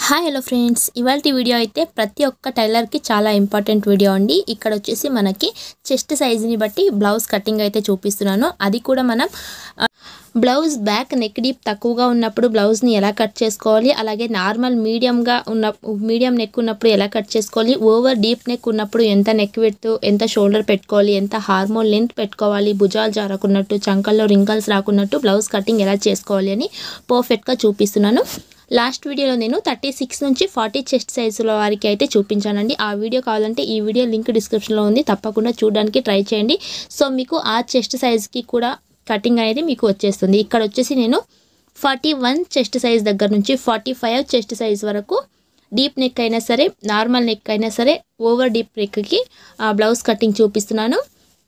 hi hello friends ఇవాళ video అయితే ప్రతి ఒక్క టైలర్కి చాలా ఇంపార్టెంట్ వీడియో అండి ఇక్కడ వచ్చేసి మనకి చెస్ట్ సైజుని బట్టి బ్లౌజ్ కటింగ్ అయితే చూపిస్తున్నాను అది కూడా మనం ఆ, బ్లౌజ్ బ్యాక్ నెక్ డీప్ తక్కువగా ఉన్నప్పుడు బ్లౌజ్ని ఎలా కట్ చేసుకోవాలి అలాగే నార్మల్ మీడియంగా ఉన్న మీడియం నెక్ ఉన్నప్పుడు ఎలా కట్ చేసుకోవాలి ఓవర్ డీప్ నెక్ ఉన్నప్పుడు ఎంత నెక్ పెడుతూ ఎంత షోల్డర్ పెట్టుకోవాలి ఎంత హార్మోన్ లెంత్ పెట్టుకోవాలి భుజాలు జారకున్నట్టు చంకల్లో రింకల్స్ రాకున్నట్టు బ్లౌజ్ కటింగ్ ఎలా చేసుకోవాలి అని పర్ఫెక్ట్గా చూపిస్తున్నాను లాస్ట్ వీడియోలో నేను థర్టీ సిక్స్ నుంచి ఫార్టీ చెస్ట్ సైజుల వారికి అయితే చూపించానండి ఆ వీడియో కావాలంటే ఈ వీడియో లింక్ డిస్క్రిప్షన్లో ఉంది తప్పకుండా చూడడానికి ట్రై చేయండి సో మీకు ఆ చెస్ట్ సైజ్కి కూడా కటింగ్ అనేది మీకు వచ్చేస్తుంది ఇక్కడ వచ్చేసి నేను ఫార్టీ వన్ చెస్ట్ సైజ్ దగ్గర నుంచి ఫార్టీ ఫైవ్ చెస్ట్ సైజ్ వరకు డీప్ నెక్ అయినా సరే నార్మల్ నెక్ అయినా సరే ఓవర్ డీప్ నెక్కి బ్లౌజ్ కటింగ్ చూపిస్తున్నాను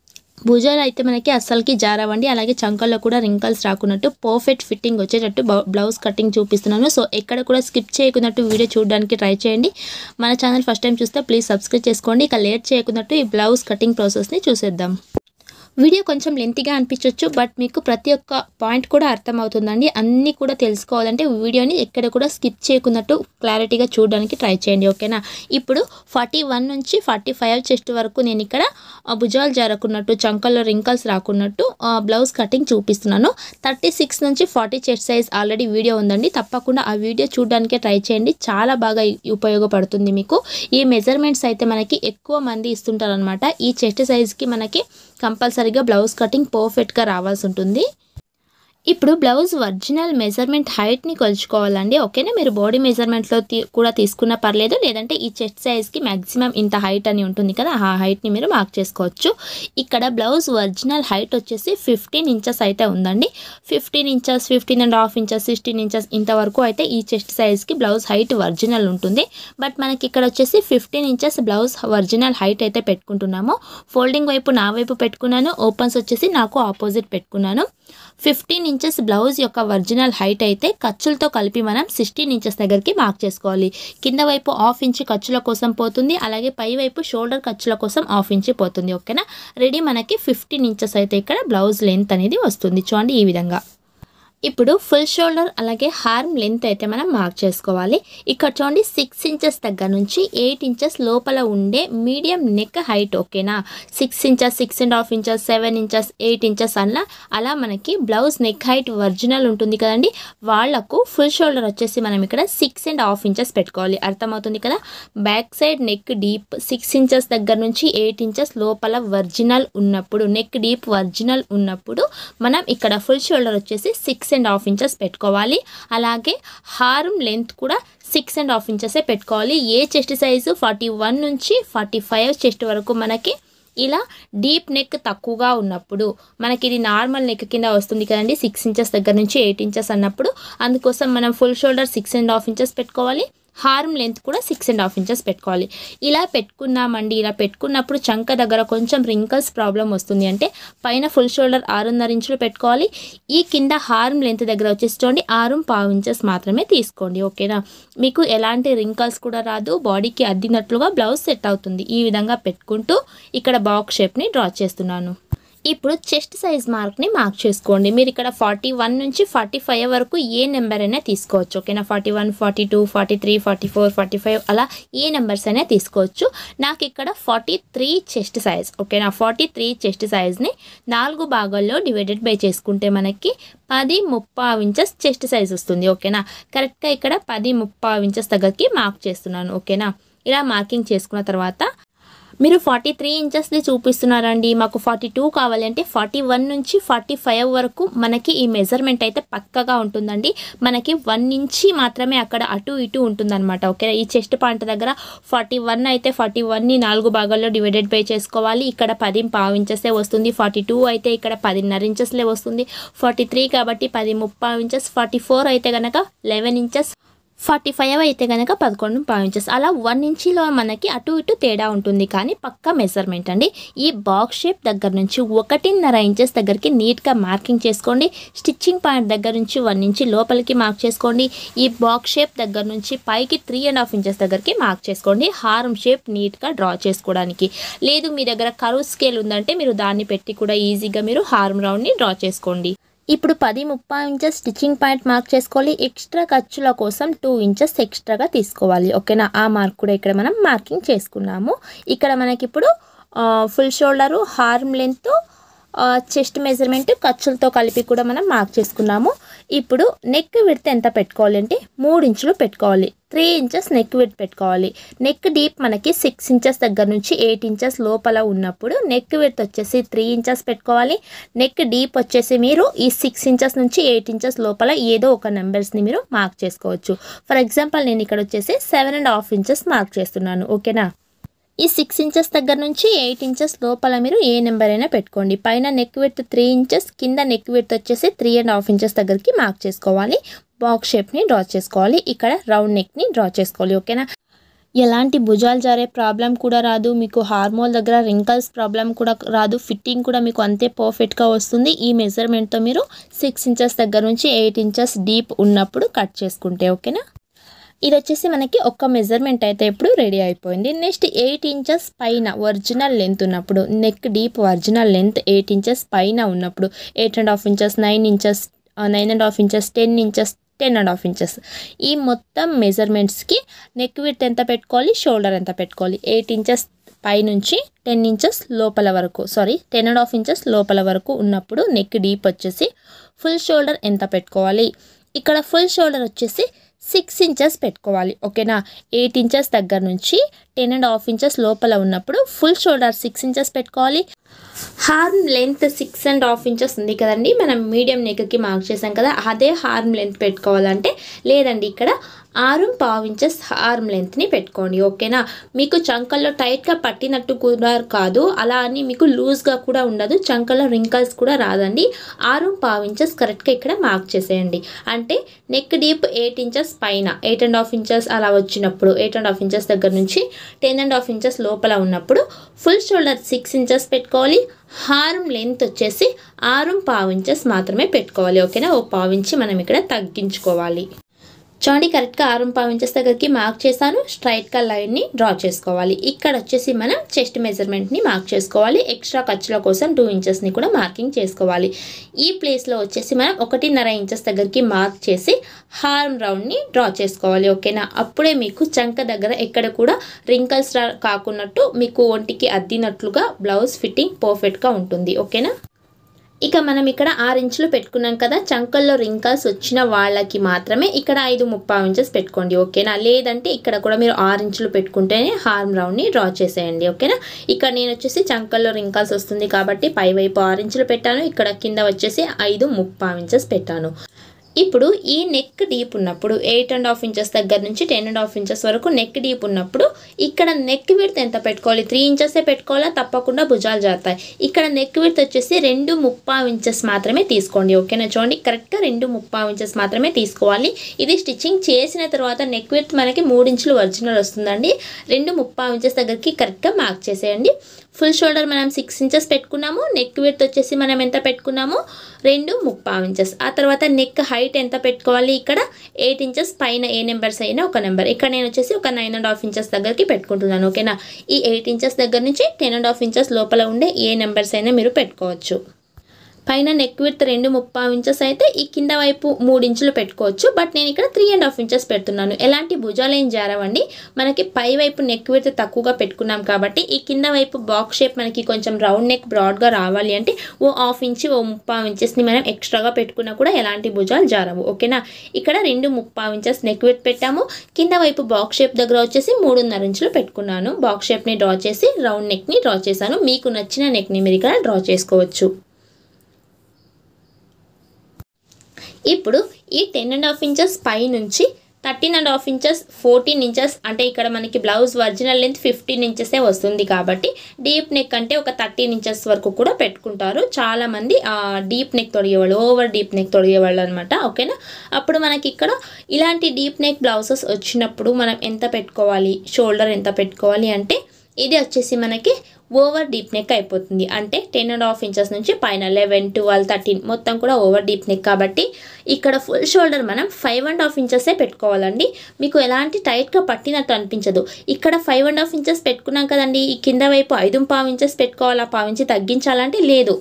భుజాలు అయితే మనకి అస్సలకి జారవండి అలాగే చంకల్లో కూడా రింకల్స్ రాకున్నట్టు పర్ఫెక్ట్ ఫిట్టింగ్ వచ్చేటట్టు బౌ- బ్లౌజ్ కటింగ్ చూపిస్తున్నాను సో ఎక్కడ కూడా స్కిప్ చేయకున్నట్టు వీడియో చూడడానికి ట్రై చేయండి మన ఛానల్ ఫస్ట్ టైం చూస్తే ప్లీజ్ సబ్స్క్రైబ్ చేసుకోండి ఇక లేట్ చేయకున్నట్టు ఈ బ్లౌజ్ కటింగ్ ప్రాసెస్ని చూసేద్దాం వీడియో కొంచెం లెంతీగా అనిపించవచ్చు బట్ మీకు ప్రతి ఒక్క పాయింట్ కూడా అర్థమవుతుందండి అన్నీ కూడా తెలుసుకోవాలంటే వీడియోని ఎక్కడ కూడా స్కిప్ చేయకున్నట్టు క్లారిటీగా చూడడానికి ట్రై చేయండి ఓకేనా ఇప్పుడు ఫార్టీ వన్ నుంచి ఫార్టీ ఫైవ్ చెస్ట్ వరకు నేను ఇక్కడ ఆ, భుజాలు జారకున్నట్టు చంకల్లో రింకల్స్ రాకున్నట్టు ఆ, బ్లౌజ్ కటింగ్ చూపిస్తున్నాను థర్టీ సిక్స్ నుంచి forty chest size already video ఉందండి తప్పకుండా ఆ వీడియో చూడడానికే ట్రై చేయండి చాలా బాగా ఉపయోగపడుతుంది మీకు ఈ మెజర్మెంట్స్ అయితే మనకి ఎక్కువ మంది ఇస్తుంటారనమాట ఈ చెస్ట్ సైజ్కి మనకి కంపల్సరీగా బ్లౌజ్ కటింగ్ పర్ఫెక్ట్గా రావాల్సి ఉంటుంది ఇప్పుడు బ్లౌజ్ ఒరిజినల్ మెజర్మెంట్ హైట్ని కొలుచుకోవాలండి ఓకేనా మీరు బాడీ మెజర్మెంట్లో తీ కూడా తీసుకున్నా పర్లేదు లేదంటే ఈ చెస్ట్ సైజ్కి మ్యాక్సిమం ఇంత హైట్ అని ఉంటుంది కదా ఆ హైట్ని మీరు మార్క్ చేసుకోవచ్చు ఇక్కడ బ్లౌజ్ ఒరిజినల్ హైట్ వచ్చేసి ఫిఫ్టీన్ ఇంచెస్ అయితే ఉందండి fifteen inches fifteen and half inches sixteen inches ఇంతవరకు అయితే ఈ చెస్ట్ సైజ్కి బ్లౌజ్ హైట్ ఒరిజినల్ ఉంటుంది బట్ మనకి ఇక్కడ వచ్చేసి fifteen inches blouse original height అయితే పెట్టుకుంటున్నాము ఫోల్డింగ్ వైపు నా వైపు పెట్టుకున్నాను ఓపెన్స్ వచ్చేసి నాకు ఆపోజిట్ పెట్టుకున్నాను ఫిఫ్టీన్ ఇంచెస్ బ్లౌజ్ యొక్క ఒరిజినల్ హైట్ అయితే ఖర్చులతో కలిపి మనం సిక్స్టీన్ ఇంచెస్ దగ్గరికి మార్క్ చేసుకోవాలి కింద వైపు హాఫ్ ఇంచ్ ఖర్చుల కోసం పోతుంది అలాగే పై వైపు షోల్డర్ ఖర్చుల కోసం హాఫ్ ఇంచ్ పోతుంది ఓకేనా రెడీ మనకి ఫిఫ్టీన్ ఇంచెస్ అయితే ఇక్కడ బ్లౌజ్ లెంత్ అనేది వస్తుంది చూడండి ఈ విధంగా ఇప్పుడు ఫుల్ షోల్డర్ అలాగే హార్మ్ లెంత్ అయితే మనం మార్క్ చేసుకోవాలి ఇక్కడ చూడండి సిక్స్ ఇంచెస్ దగ్గర నుంచి ఎయిట్ ఇంచెస్ లోపల ఉండే మీడియం నెక్ హైట్ ఓకేనా six inches six and half inches seven inches eight inches అలా అలా మనకి బ్లౌజ్ నెక్ హైట్ ఒరిజినల్ ఉంటుంది కదండి వాళ్ళకు ఫుల్ షోల్డర్ వచ్చేసి మనం ఇక్కడ సిక్స్ అండ్ హాఫ్ ఇంచెస్ పెట్టుకోవాలి అర్థమవుతుంది కదా back side neck deep six inches దగ్గర నుంచి ఎయిట్ ఇంచెస్ లోపల ఒరిజినల్ ఉన్నప్పుడు నెక్ డీప్ ఒరిజినల్ ఉన్నప్పుడు మనం ఇక్కడ ఫుల్ షోల్డర్ వచ్చేసి సిక్స్ అండ్ హాఫ్ ఇంచెస్ పెట్టుకోవాలి అలాగే హార్మ్ లెంత్ కూడా సిక్స్ అండ్ హాఫ్ ఇంచెసే పెట్టుకోవాలి ఏ చెస్ట్ సైజు ఫార్టీ వన్ నుంచి ఫార్టీ ఫైవ్ చెస్ట్ వరకు మనకి ఇలా డీప్ నెక్ తక్కువగా ఉన్నప్పుడు మనకి ఇది నార్మల్ నెక్ కింద వస్తుంది కదండి సిక్స్ ఇంచెస్ దగ్గర నుంచి ఎయిట్ ఇంచెస్ అన్నప్పుడు అందుకోసం మనం full shoulder six and half inches పెట్టుకోవాలి హార్మ్ లెంత్ కూడా సిక్స్ అండ్ హాఫ్ ఇంచెస్ పెట్టుకోవాలి ఇలా పెట్టుకున్నామండి ఇలా పెట్టుకున్నప్పుడు చంక దగ్గర కొంచెం రింకల్స్ ప్రాబ్లం వస్తుంది అంటే పైన ఫుల్ షోల్డర్ ఆరున్నర ఇంచులు పెట్టుకోవాలి ఈ కింద హార్మ్ లెంత్ దగ్గర వచ్చేసి చూడండి ఆరు పావు ఇంచెస్ మాత్రమే తీసుకోండి ఓకేనా మీకు ఎలాంటి రింకల్స్ కూడా రాదు బాడీకి అద్దినట్లుగా బ్లౌజ్ సెట్ అవుతుంది ఈ విధంగా పెట్టుకుంటూ ఇక్కడ బాక్స్ షేప్ని డ్రా చేస్తున్నాను ఇప్పుడు చెస్ట్ సైజ్ మార్క్ని మార్క్ చేసుకోండి మీరు ఇక్కడ ఫార్టీ వన్ నుంచి ఫార్టీ ఫైవ్ వరకు ఏ నెంబర్ అయినా తీసుకోవచ్చు ఓకేనా forty one forty two forty three forty four forty five అలా ఏ నెంబర్స్ అయినా తీసుకోవచ్చు నాకు ఇక్కడ ఫార్టీ త్రీ చెస్ట్ సైజ్ ఓకేనా ఫార్టీ త్రీ చెస్ట్ సైజ్ని నాలుగు భాగాల్లో డివైడెడ్ బై చేసుకుంటే మనకి పది ముప్పావు ఇంచెస్ చెస్ట్ సైజ్ వస్తుంది ఓకేనా కరెక్ట్గా ఇక్కడ పది ముప్పావు ఇంచెస్ దగ్గరికి మార్క్ చేస్తున్నాను ఓకేనా ఇలా మార్కింగ్ చేసుకున్న తర్వాత మీరు ఫార్టీ త్రీ ఇంచెస్ది చూపిస్తున్నారండి మాకు ఫార్టీ టూ కావాలంటే ఫార్టీ వన్ నుంచి ఫార్టీ ఫైవ్ వరకు మనకి ఈ మెజర్మెంట్ అయితే పక్కగా ఉంటుందండి మనకి వన్ ఇంచి మాత్రమే అక్కడ అటు ఇటు ఉంటుందన్నమాట ఓకే ఈ చెస్ట్ పాయింట్ దగ్గర ఫార్టీ వన్ అయితే ఫార్టీ వన్ని నాలుగు భాగాల్లో డివైడెడ్ బై చేసుకోవాలి ఇక్కడ పది పావు ఇంచెసే వస్తుంది ఫార్టీ టూ అయితే ఇక్కడ పదిన్నర ఇంచెస్లే వస్తుంది ఫార్టీ త్రీ కాబట్టి పది ముప్పావు ఇంచెస్ ఫార్టీ ఫోర్ అయితే కనుక లెవెన్ ఇంచెస్ ఫార్టీ ఫైవ్ అయితే కనుక పదకొండు పావు ఇంచెస్ అలా వన్ ఇంచిలో మనకి అటు ఇటు తేడా ఉంటుంది కానీ పక్క మెజర్మెంట్ అండి ఈ బాక్స్ షేప్ దగ్గర నుంచి ఒకటిన్నర ఇంచెస్ దగ్గరికి నీట్గా మార్కింగ్ చేసుకోండి స్టిచ్చింగ్ పాయింట్ దగ్గర నుంచి వన్ ఇంచి లోపలికి మార్క్ చేసుకోండి ఈ బాక్స్ షేప్ దగ్గర నుంచి పైకి త్రీ అండ్ హాఫ్ ఇంచెస్ దగ్గరికి మార్క్ చేసుకోండి హార్మ్ షేప్ నీట్గా డ్రా చేసుకోవడానికి లేదు మీ దగ్గర కరువు స్కేల్ ఉందంటే మీరు దాన్ని పెట్టి కూడా ఈజీగా మీరు హార్మ్ రౌండ్ని డ్రా చేసుకోండి ఇప్పుడు పది ముప్పై ఇంచెస్ స్టిచ్చింగ్ పాయింట్ మార్క్ చేసుకోవాలి ఎక్స్ట్రా ఖర్చుల కోసం టూ ఇంచెస్ ఎక్స్ట్రాగా తీసుకోవాలి ఓకేనా ఆ మార్క్ కూడా ఇక్కడ మనం మార్కింగ్ చేసుకున్నాము ఇక్కడ మనకి ఇప్పుడు full shoulder arm length chest measurement ఖర్చులతో కలిపి కూడా మనం మార్క్ చేసుకున్నాము ఇప్పుడు నెక్ విడత ఎంత పెట్టుకోవాలి అంటే మూడు ఇంచులు పెట్టుకోవాలి త్రీ ఇంచెస్ నెక్ విడత పెట్టుకోవాలి నెక్ డీప్ మనకి సిక్స్ ఇంచెస్ దగ్గర నుంచి ఎయిట్ ఇంచెస్ లోపల ఉన్నప్పుడు నెక్ విడత వచ్చేసి త్రీ ఇంచెస్ పెట్టుకోవాలి నెక్ డీప్ వచ్చేసి మీరు ఈ సిక్స్ ఇంచెస్ నుంచి ఎయిట్ ఇంచెస్ లోపల ఏదో ఒక నెంబర్స్ని మీరు మార్క్ చేసుకోవచ్చు ఫర్ ఎగ్జాంపుల్ నేను ఇక్కడ వచ్చేసి seven and half inches mark చేస్తున్నాను ఓకేనా ఈ సిక్స్ ఇంచెస్ దగ్గర నుంచి ఎయిట్ ఇంచెస్ లోపల మీరు ఏ నెంబర్ అయినా పెట్టుకోండి పైన నెక్ విడ్త్ త్రీ ఇంచెస్ కింద నెక్ విడ్త్ వచ్చేసి త్రీ అండ్ హాఫ్ ఇంచెస్ దగ్గరికి మార్క్ చేసుకోవాలి బాక్స్ షేప్ని డ్రా చేసుకోవాలి ఇక్కడ రౌండ్ నెక్ని డ్రా చేసుకోవాలి ఓకేనా ఎలాంటి భుజాలు జారే ప్రాబ్లం కూడా రాదు మీకు హార్మోల్ దగ్గర రింకల్స్ ప్రాబ్లం కూడా రాదు ఫిట్టింగ్ కూడా మీకు అంతే పర్ఫెక్ట్గా వస్తుంది ఈ మెజర్మెంట్తో మీరు సిక్స్ ఇంచెస్ దగ్గర నుంచి ఎయిట్ ఇంచెస్ డీప్ ఉన్నప్పుడు కట్ చేసుకుంటే ఓకేనా ఇది వచ్చేసి మనకి ఒక్క మెజర్మెంట్ అయితే ఇప్పుడు రెడీ అయిపోయింది నెక్స్ట్ ఎయిట్ ఇంచెస్ పైన ఒరిజినల్ లెంత్ ఉన్నప్పుడు neck deep original length eight inches పైన ఉన్నప్పుడు eight and half inches nine inches nine and half inches ten inches ten and half inches ఈ మొత్తం మెజర్మెంట్స్కి నెక్ విత్ ఎంత పెట్టుకోవాలి షోల్డర్ ఎంత పెట్టుకోవాలి ఎయిట్ ఇంచెస్ పైనుంచి టెన్ ఇంచెస్ లోపల వరకు sorry ten and half inches లోపల వరకు ఉన్నప్పుడు నెక్ డీప్ వచ్చేసి ఫుల్ షోల్డర్ ఎంత పెట్టుకోవాలి ఇక్కడ ఫుల్ షోల్డర్ వచ్చేసి సిక్స్ ఇంచెస్ పెట్టుకోవాలి ఓకేనా ఎయిట్ ఇంచెస్ దగ్గర నుంచి టెన్ అండ్ హాఫ్ ఇంచెస్ లోపల ఉన్నప్పుడు ఫుల్ షోల్డర్ సిక్స్ ఇంచెస్ పెట్టుకోవాలి arm length six and half inches ఉంది కదండి మనం మీడియం నెక్కి మార్క్ చేసాం కదా అదే హార్మ్ లెంత్ పెట్టుకోవాలంటే లేదండి ఇక్కడ ఆరు పావు ఇంచెస్ హార్మ్ లెంత్ని పెట్టుకోండి ఓకేనా మీకు చంకల్లో టైట్గా పట్టినట్టు కూడా కాదు అలా అని మీకు లూజ్గా కూడా ఉండదు చంకల్లో రింకల్స్ కూడా రాదండి ఆరు పావు ఇంచెస్ కరెక్ట్గా ఇక్కడ మార్క్ చేసేయండి అంటే నెక్ డీప్ ఎయిట్ ఇంచెస్ పైన ఎయిట్ అండ్ హాఫ్ ఇంచెస్ అలా వచ్చినప్పుడు ఎయిట్ అండ్ హాఫ్ ఇంచెస్ దగ్గర నుంచి టెన్ అండ్ హాఫ్ ఇంచెస్ లోపల ఉన్నప్పుడు ఫుల్ షోల్డర్ సిక్స్ ఇంచెస్ పెట్టుకోవాలి హారం లెంత్ వచ్చేసి ఆరు పావు ఇంచెస్ మాత్రమే పెట్టుకోవాలి ఓకేనా ఓ పావు ఇంచి మనం ఇక్కడ తగ్గించుకోవాలి చూడండి కరెక్ట్గా ఆరు పావు ఇంచెస్ దగ్గరికి మార్క్ చేశాను స్ట్రైట్గా లైన్ని డ్రా చేసుకోవాలి ఇక్కడ వచ్చేసి మనం చెస్ట్ మెజర్మెంట్ని మార్క్ చేసుకోవాలి ఎక్స్ట్రా ఖర్చుల కోసం టూ ఇంచెస్ని కూడా మార్కింగ్ చేసుకోవాలి ఈ ప్లేస్లో వచ్చేసి మనం ఒకటిన్నర ఇంచెస్ దగ్గరికి మార్క్ చేసి హార్మ్ రౌండ్ని డ్రా చేసుకోవాలి ఓకేనా అప్పుడే మీకు చంక దగ్గర ఎక్కడ కూడా రింకల్స్ కాకున్నట్టు మీకు ఒంటికి అద్దినట్లుగా బ్లౌజ్ ఫిట్టింగ్ పర్ఫెక్ట్గా ఉంటుంది ఓకేనా ఇక మనం ఇక్కడ ఆరు ఇంచులు పెట్టుకున్నాం కదా చంకల్లో రింకల్స్ వచ్చిన వాళ్ళకి మాత్రమే ఇక్కడ ఐదు ముప్పావు ఇంచెస్ పెట్టుకోండి ఓకేనా లేదంటే ఇక్కడ కూడా మీరు ఆరు ఇంచులు పెట్టుకుంటేనే హార్మ్ రౌండ్ని డ్రా చేసేయండి ఓకేనా ఇక్కడ నేను వచ్చేసి చంకల్లో రింకల్స్ వస్తుంది కాబట్టి పైవైపు ఆరు ఇంచులు పెట్టాను ఇక్కడ కింద వచ్చేసి ఐదు ముప్పావు ఇంచెస్ పెట్టాను ఇప్పుడు ఈ నెక్ డీప్ ఉన్నప్పుడు ఎయిట్ అండ్ హాఫ్ ఇంచెస్ దగ్గర నుంచి టెన్ అండ్ హాఫ్ ఇంచెస్ వరకు నెక్ డీప్ ఉన్నప్పుడు ఇక్కడ నెక్ విడ్త్ ఎంత పెట్టుకోవాలి త్రీ ఇంచెసే పెట్టుకోవాలా తప్పకుండా భుజాలు జారుతాయి ఇక్కడ నెక్ విడ్త్ వచ్చేసి రెండు ముప్పావు ఇంచెస్ మాత్రమే తీసుకోండి ఓకేనా చూడండి కరెక్ట్గా రెండు ముప్పావు ఇంచెస్ మాత్రమే తీసుకోవాలి ఇది స్టిచ్చింగ్ చేసిన తర్వాత నెక్ విడ్త్ మనకి మూడు ఇంచులు ఒరిజినల్ వస్తుందండి రెండు ముప్పావు ఇంచెస్ దగ్గరికి కరెక్ట్గా మార్క్ చేసేయండి ఫుల్ షోల్డర్ మనం సిక్స్ ఇంచెస్ పెట్టుకున్నాము నెక్ విడ్త్ వచ్చేసి మనం ఎంత పెట్టుకున్నాము రెండు ముప్పావు ఇంచెస్ ఆ తర్వాత నెక్ హైట్ ఎంత పెట్టుకోవాలి ఇక్కడ ఎయిట్ ఇంచెస్ పైన ఏ నెంబర్స్ అయినా ఒక నెంబర్ ఇక్కడ నేను వచ్చేసి ఒక నైన్ అండ్ హాఫ్ ఇంచెస్ దగ్గరికి పెట్టుకుంటున్నాను ఓకేనా ఈ ఎయిట్ ఇంచెస్ దగ్గర నుంచి టెన్ అండ్ హాఫ్ ఇంచెస్ లోపల ఉండే ఏ నెంబర్స్ అయినా మీరు పెట్టుకోవచ్చు పైన నెక్ విత్ రెండు ముప్పావు ఇంచెస్ అయితే ఈ కింద వైపు మూడు ఇంచులు పెట్టుకోవచ్చు బట్ నేను ఇక్కడ త్రీ అండ్ హాఫ్ ఇంచెస్ పెడుతున్నాను ఎలాంటి భుజాలు ఏం జారవండి మనకి పై వైపు నెక్ విత్ తక్కువగా పెట్టుకున్నాం కాబట్టి ఈ కింద వైపు బాక్స్ షేప్ మనకి కొంచెం రౌండ్ నెక్ బ్రాడ్గా రావాలి అంటే ఓ హాఫ్ ఇంచ్ ఓ ముప్పావు ఇంచెస్ని మనం ఎక్స్ట్రాగా పెట్టుకున్నా కూడా ఎలాంటి భుజాలు జారవు ఓకేనా ఇక్కడ రెండు ముప్పావు ఇంచెస్ నెక్ విత్ పెట్టాము కింద వైపు బాక్స్ షేప్ దగ్గర వచ్చేసి మూడున్నర ఇంచులు పెట్టుకున్నాను బాక్స్ షేప్ని డ్రా చేసి రౌండ్ నెక్ని డ్రా చేశాను మీకు నచ్చిన నెక్ని మీరు ఇక్కడ డ్రా చేసుకోవచ్చు ఇప్పుడు ఈ టెన్ అండ్ హాఫ్ ఇంచెస్ పై నుంచి thirteen and half inches fourteen inches అంటే ఇక్కడ మనకి బ్లౌజ్ ఒరిజినల్ లెంత్ ఫిఫ్టీన్ ఇంచెసే వస్తుంది కాబట్టి డీప్ నెక్ అంటే ఒక థర్టీన్ ఇంచెస్ వరకు కూడా పెట్టుకుంటారు చాలామంది డీప్ నెక్ తొడిగేవాళ్ళు ఓవర్ డీప్ నెక్ తొడిగేవాళ్ళు అనమాట ఓకేనా అప్పుడు మనకి ఇక్కడ ఇలాంటి డీప్ నెక్ బ్లౌజెస్ వచ్చినప్పుడు మనం ఎంత పెట్టుకోవాలి షోల్డర్ ఎంత పెట్టుకోవాలి అంటే ఇది వచ్చేసి మనకి ఓవర్ డీప్ నెక్ అయిపోతుంది అంటే టెన్ అండ్ హాఫ్ ఇంచెస్ నుంచి పైన లెవెన్ ట్వెల్వ్ థర్టీన్ మొత్తం కూడా ఓవర్ డీప్ నెక్ కాబట్టి ఇక్కడ ఫుల్ షోల్డర్ మనం ఫైవ్ అండ్ హాఫ్ ఇంచెసే పెట్టుకోవాలండి మీకు ఎలాంటి టైట్గా పట్టినట్టు అనిపించదు ఇక్కడ ఫైవ్ అండ్ హాఫ్ ఇంచెస్ పెట్టుకున్నాం కదండి ఈ కింద వైపు ఐదు పావు ఇంచెస్ పెట్టుకోవాలా పావు ఇంచి తగ్గించాలంటే లేదు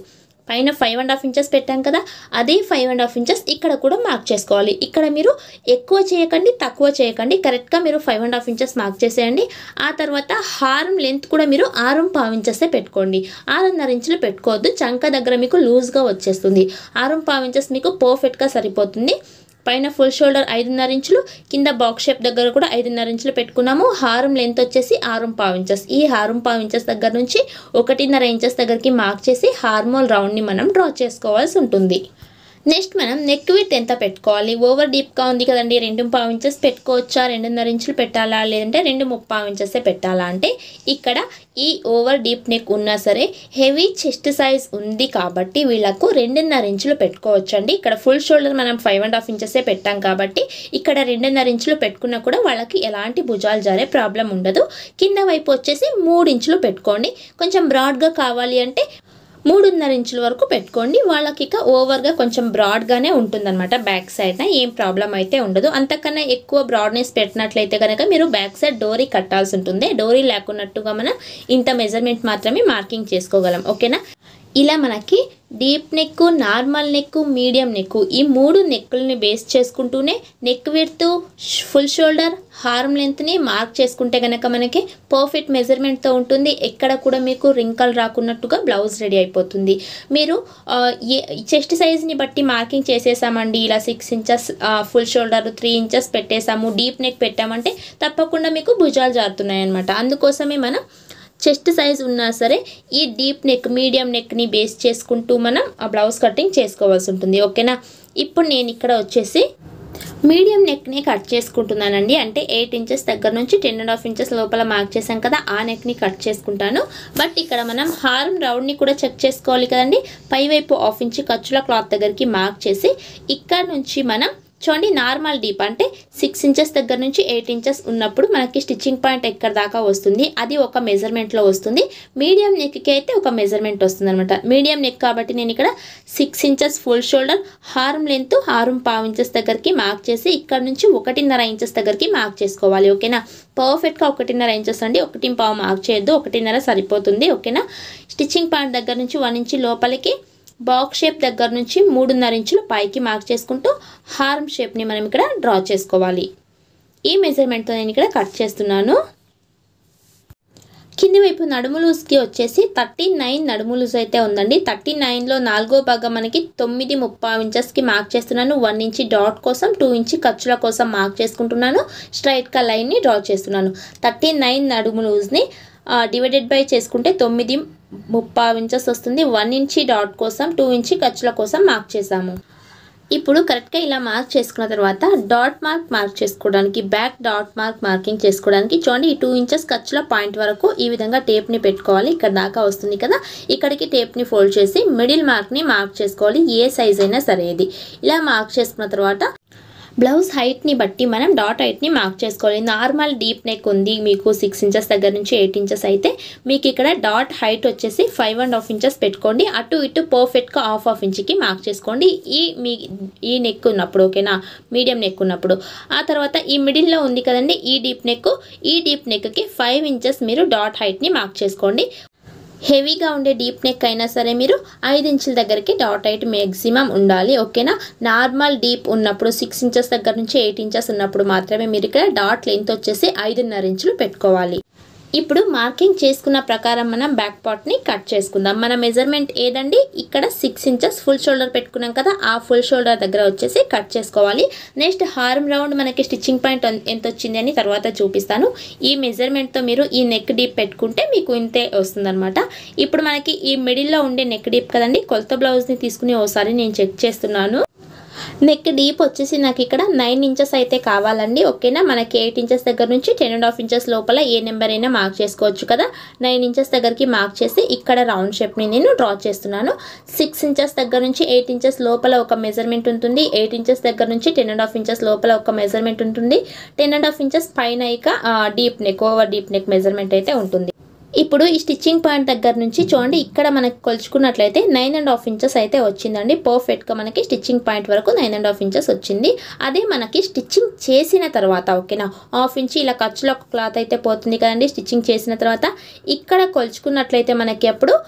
పైన ఫైవ్ అండ్ హాఫ్ ఇంచెస్ పెట్టాం కదా అదే ఫైవ్ అండ్ హాఫ్ ఇంచెస్ ఇక్కడ కూడా మార్క్ చేసుకోవాలి ఇక్కడ మీరు ఎక్కువ చేయకండి తక్కువ చేయకండి కరెక్ట్గా మీరు five and half inches mark చేసేయండి ఆ తర్వాత హారం లెంత్ కూడా మీరు ఆరు పావు ఇంచెసే పెట్టుకోండి ఆరున్నర ఇంచులు పెట్టుకోవద్దు చంక దగ్గర మీకు లూజ్గా వచ్చేస్తుంది ఆరు పావు ఇంచెస్ మీకు పర్ఫెక్ట్గా సరిపోతుంది పైన ఫుల్ షోల్డర్ ఐదున్నర ఇంచులు కింద బాక్స్ షేప్ దగ్గర కూడా ఐదున్నర ఇంచులు పెట్టుకున్నాము హారం లెంత్ వచ్చేసి ఆరు పావు ఇంచెస్ ఈ హారం పావు ఇంచెస్ దగ్గర నుంచి ఒకటిన్నర ఇంచెస్ దగ్గరికి మార్క్ చేసి హార్మోల్ రౌండ్ని మనం డ్రా చేసుకోవాల్సి ఉంటుంది నెక్స్ట్ మనం నెక్ విత్ ఎంత పెట్టుకోవాలి ఓవర్ డీప్గా ఉంది కదండి రెండు పావు ఇంచెస్ పెట్టుకోవచ్చా రెండున్నర ఇంచులు పెట్టాలా లేదంటే రెండు ముప్పావు ఇంచెసే పెట్టాలా అంటే ఇక్కడ ఈ ఓవర్ డీప్ నెక్ ఉన్నా సరే హెవీ చెస్ట్ సైజ్ ఉంది కాబట్టి వీళ్ళకు రెండున్నర ఇంచులు పెట్టుకోవచ్చండి ఇక్కడ ఫుల్ షోల్డర్ మనం ఫైవ్ అండ్ హాఫ్ ఇంచెసే పెట్టాం కాబట్టి ఇక్కడ రెండున్నర ఇంచులు పెట్టుకున్నా కూడా వాళ్ళకి ఎలాంటి భుజాలు జారే ప్రాబ్లం ఉండదు కింద వైపు వచ్చేసి మూడు ఇంచులు పెట్టుకోండి కొంచెం బ్రాడ్గా కావాలి అంటే మూడున్నర ఇంచుల వరకు పెట్టుకోండి వాళ్ళకి ఇక ఓవర్గా కొంచెం బ్రాడ్గానే ఉంటుందన్నమాట బ్యాక్ సైడ్న ఏం ప్రాబ్లం అయితే ఉండదు అంతకన్నా ఎక్కువ బ్రాడ్నెస్ పెట్టినట్లయితే కనుక మీరు బ్యాక్ సైడ్ డోరీ కట్టాల్సి ఉంటుంది డోరీ లేకున్నట్టుగా మనం ఇంత మెజర్మెంట్ మాత్రమే మార్కింగ్ చేసుకోగలం ఓకేనా ఇలా మనకి deep neck normal neck medium neck ఈ మూడు నెక్కుల్ని బేస్ చేసుకుంటూనే neck width full shoulder arm లెంత్ని మార్క్ చేసుకుంటే కనుక మనకి పర్ఫెక్ట్ మెజర్మెంట్తో ఉంటుంది ఎక్కడ కూడా మీకు రింకల్ రాకున్నట్టుగా బ్లౌజ్ రెడీ అయిపోతుంది మీరు ఆ, ఏ చెస్ట్ సైజ్ని బట్టి మార్కింగ్ చేసేసామండి ఇలా six inches full shoulder three inches పెట్టేసాము డీప్ నెక్ పెట్టామంటే తప్పకుండా మీకు భుజాలు జారుతున్నాయి అనమాట అందుకోసమే మనం చెస్ట్ సైజ్ ఉన్నా సరే ఈ డీప్ నెక్ మీడియం నెక్ని బేస్ చేసుకుంటూ మనం ఆ బ్లౌజ్ కటింగ్ చేసుకోవాల్సి ఉంటుంది ఓకేనా ఇప్పుడు నేను ఇక్కడ వచ్చేసి మీడియం నెక్ని కట్ చేసుకుంటున్నానండి అంటే ఎయిట్ ఇంచెస్ దగ్గర నుంచి టెన్ అండ్ హాఫ్ ఇంచెస్ లోపల మార్క్ చేసాం కదా ఆ నెక్ని కట్ చేసుకుంటాను బట్ ఇక్కడ మనం హారం రౌండ్ని కూడా చెక్ చేసుకోవాలి కదండి పైవైపు హాఫ్ ఇంచ్ ఖర్చుల క్లాత్ దగ్గరికి మార్క్ చేసి ఇక్కడ నుంచి మనం చూడండి నార్మల్ డీప్ అంటే సిక్స్ ఇంచెస్ దగ్గర నుంచి ఎయిట్ ఇంచెస్ ఉన్నప్పుడు మనకి స్టిచ్చింగ్ పాయింట్ ఎక్కడ దాకా వస్తుంది అది ఒక మెజర్మెంట్లో వస్తుంది మీడియం నెక్కి అయితే ఒక మెజర్మెంట్ వస్తుంది అనమాట మీడియం నెక్ కాబట్టి నేను ఇక్కడ six inches full shoulder arm length హారం పావు ఇంచెస్ దగ్గరికి మార్క్ చేసి ఇక్కడ నుంచి ఒకటిన్నర ఇంచెస్ దగ్గరికి మార్క్ చేసుకోవాలి ఓకేనా పర్ఫెక్ట్గా ఒకటిన్నర ఇంచెస్ అండి ఒకటి పావు మార్క్ చేయొద్దు ఒకటిన్నర సరిపోతుంది ఓకేనా స్టిచ్చింగ్ పాయింట్ దగ్గర నుంచి వన్ ఇంచి లోపలికి బాక్స్ షేప్ దగ్గర నుంచి మూడున్నర ఇంచులు పైకి మార్క్ చేసుకుంటూ హార్మ్ షేప్ని మనం ఇక్కడ డ్రా చేసుకోవాలి ఈ మెజర్మెంట్తో నేను ఇక్కడ కట్ చేస్తున్నాను కింది వైపు నడుము లూజ్కి వచ్చేసి థర్టీ నైన్ నడుము లూజ్ అయితే ఉందండి థర్టీ నైన్లో నాలుగో భాగం మనకి తొమ్మిది ముప్పై ఇంచెస్కి మార్క్ చేస్తున్నాను వన్ ఇంచి డాట్ కోసం టూ ఇంచి ఖర్చుల కోసం మార్క్ చేసుకుంటున్నాను స్ట్రైట్గా లైన్ని డ్రా చేస్తున్నాను థర్టీ నైన్ నడుము లూజ్ని డివైడెడ్ బై చేసుకుంటే తొమ్మిది ముప్పై ఇంచెస్ వస్తుంది వన్ ఇంచి డాట్ కోసం టూ ఇంచి ఖర్చుల కోసం మార్క్ చేసాము ఇప్పుడు కరెక్ట్గా ఇలా మార్క్ చేసుకున్న తర్వాత డాట్ మార్క్ మార్క్ చేసుకోవడానికి బ్యాక్ డాట్ మార్క్ మార్కింగ్ చేసుకోవడానికి చూడండి ఈ టూ ఇంచెస్ ఖర్చుల పాయింట్ వరకు ఈ విధంగా టేప్ని పెట్టుకోవాలి ఇక్కడ దాకా వస్తుంది కదా ఇక్కడికి టేప్ని ఫోల్డ్ చేసి మిడిల్ మార్క్ని మార్క్ చేసుకోవాలి ఏ సైజ్ అయినా సరే ఇది ఇలా మార్క్ చేసుకున్న తర్వాత బ్లౌజ్ హైట్ని బట్టి మనం డాట్ హైట్ని మార్క్ చేసుకోవాలి నార్మల్ డీప్ నెక్ ఉంది మీకు సిక్స్ ఇంచెస్ దగ్గర నుంచి ఎయిట్ ఇంచెస్ అయితే మీకు ఇక్కడ డాట్ హైట్ వచ్చేసి ఫైవ్ అండ్ హాఫ్ ఇంచెస్ పెట్టుకోండి అటు ఇటు పర్ఫెక్ట్గా హాఫ్ హాఫ్ ఇంచ్కి మార్క్ చేసుకోండి ఈ మీ ఈ నెక్ ఉన్నప్పుడు ఓకేనా మీడియం నెక్ ఉన్నప్పుడు ఆ తర్వాత ఈ మిడిల్లో ఉంది కదండి ఈ డీప్ నెక్ ఈ డీప్ నెక్కి ఫైవ్ ఇంచెస్ మీరు డాట్ హైట్ని మార్క్ చేసుకోండి హెవీగా ఉండే డీప్ నెక్ అయినా సరే మీరు ఐదు ఇంచుల దగ్గరికి డాట్ హైట్ మ్యాక్సిమం ఉండాలి ఓకేనా నార్మల్ డీప్ ఉన్నప్పుడు సిక్స్ ఇంచెస్ దగ్గర నుంచి ఎయిట్ ఇంచెస్ ఉన్నప్పుడు మాత్రమే మీరు ఇక్కడ డాట్ లెంత్ వచ్చేసి ఐదున్నర ఇంచులు పెట్టుకోవాలి ఇప్పుడు మార్కింగ్ చేసుకున్న ప్రకారం మనం బ్యాక్ పార్ట్ని కట్ చేసుకుందాం మన మెజర్మెంట్ ఏదండి ఇక్కడ సిక్స్ ఇంచెస్ ఫుల్ షోల్డర్ పెట్టుకున్నాం కదా ఆ ఫుల్ షోల్డర్ దగ్గర వచ్చేసి కట్ చేసుకోవాలి నెక్స్ట్ హార్మ్ రౌండ్ మనకి స్టిచ్చింగ్ పాయింట్ ఎంత వచ్చింది అని తర్వాత చూపిస్తాను ఈ మెజర్మెంట్తో మీరు ఈ నెక్ డీప్ పెట్టుకుంటే మీకు ఇంతే వస్తుందన్నమాట ఇప్పుడు మనకి ఈ మిడిల్లో ఉండే నెక్ డీప్ కదండి కొలత బ్లౌజ్ని తీసుకుని ఓసారి నేను చెక్ చేస్తున్నాను నెక్ డీప్ వచ్చేసి నాకు ఇక్కడ నైన్ ఇంచెస్ అయితే కావాలండి ఓకేనా మనకి ఎయిట్ ఇంచెస్ దగ్గర నుంచి టెన్ అండ్ హాఫ్ ఇంచెస్ లోపల ఏ నెంబర్ అయినా మార్క్ చేసుకోవచ్చు కదా నైన్ ఇంచెస్ దగ్గరికి మార్క్ చేసి ఇక్కడ రౌండ్ షేప్ని నేను డ్రా చేస్తున్నాను సిక్స్ ఇంచెస్ దగ్గర నుంచి ఎయిట్ ఇంచెస్ లోపల ఒక మెజర్మెంట్ ఉంటుంది ఎయిట్ ఇంచెస్ దగ్గర నుంచి టెన్ అండ్ హాఫ్ ఇంచెస్ లోపల ఒక మెజర్మెంట్ ఉంటుంది టెన్ అండ్ హాఫ్ ఇంచెస్ పైన ఇక deep neck over deep neck measurement అయితే ఉంటుంది ఇప్పుడు ఈ స్టిచ్చింగ్ పాయింట్ దగ్గర నుంచి చూడండి ఇక్కడ మనకి కొలుచుకున్నట్లయితే నైన్ అండ్ హాఫ్ ఇంచెస్ అయితే వచ్చిందండి పర్ఫెక్ట్గా మనకి స్టిచ్చింగ్ పాయింట్ వరకు నైన్ అండ్ హాఫ్ ఇంచెస్ వచ్చింది అదే మనకి స్టిచ్చింగ్ చేసిన తర్వాత ఓకేనా హాఫ్ ఇంచ్ ఇలా ఖర్చులో ఒక క్లాత్ అయితే పోతుంది కదండి స్టిచ్చింగ్ చేసిన తర్వాత ఇక్కడ కొలుచుకున్నట్లయితే మనకి అప్పుడు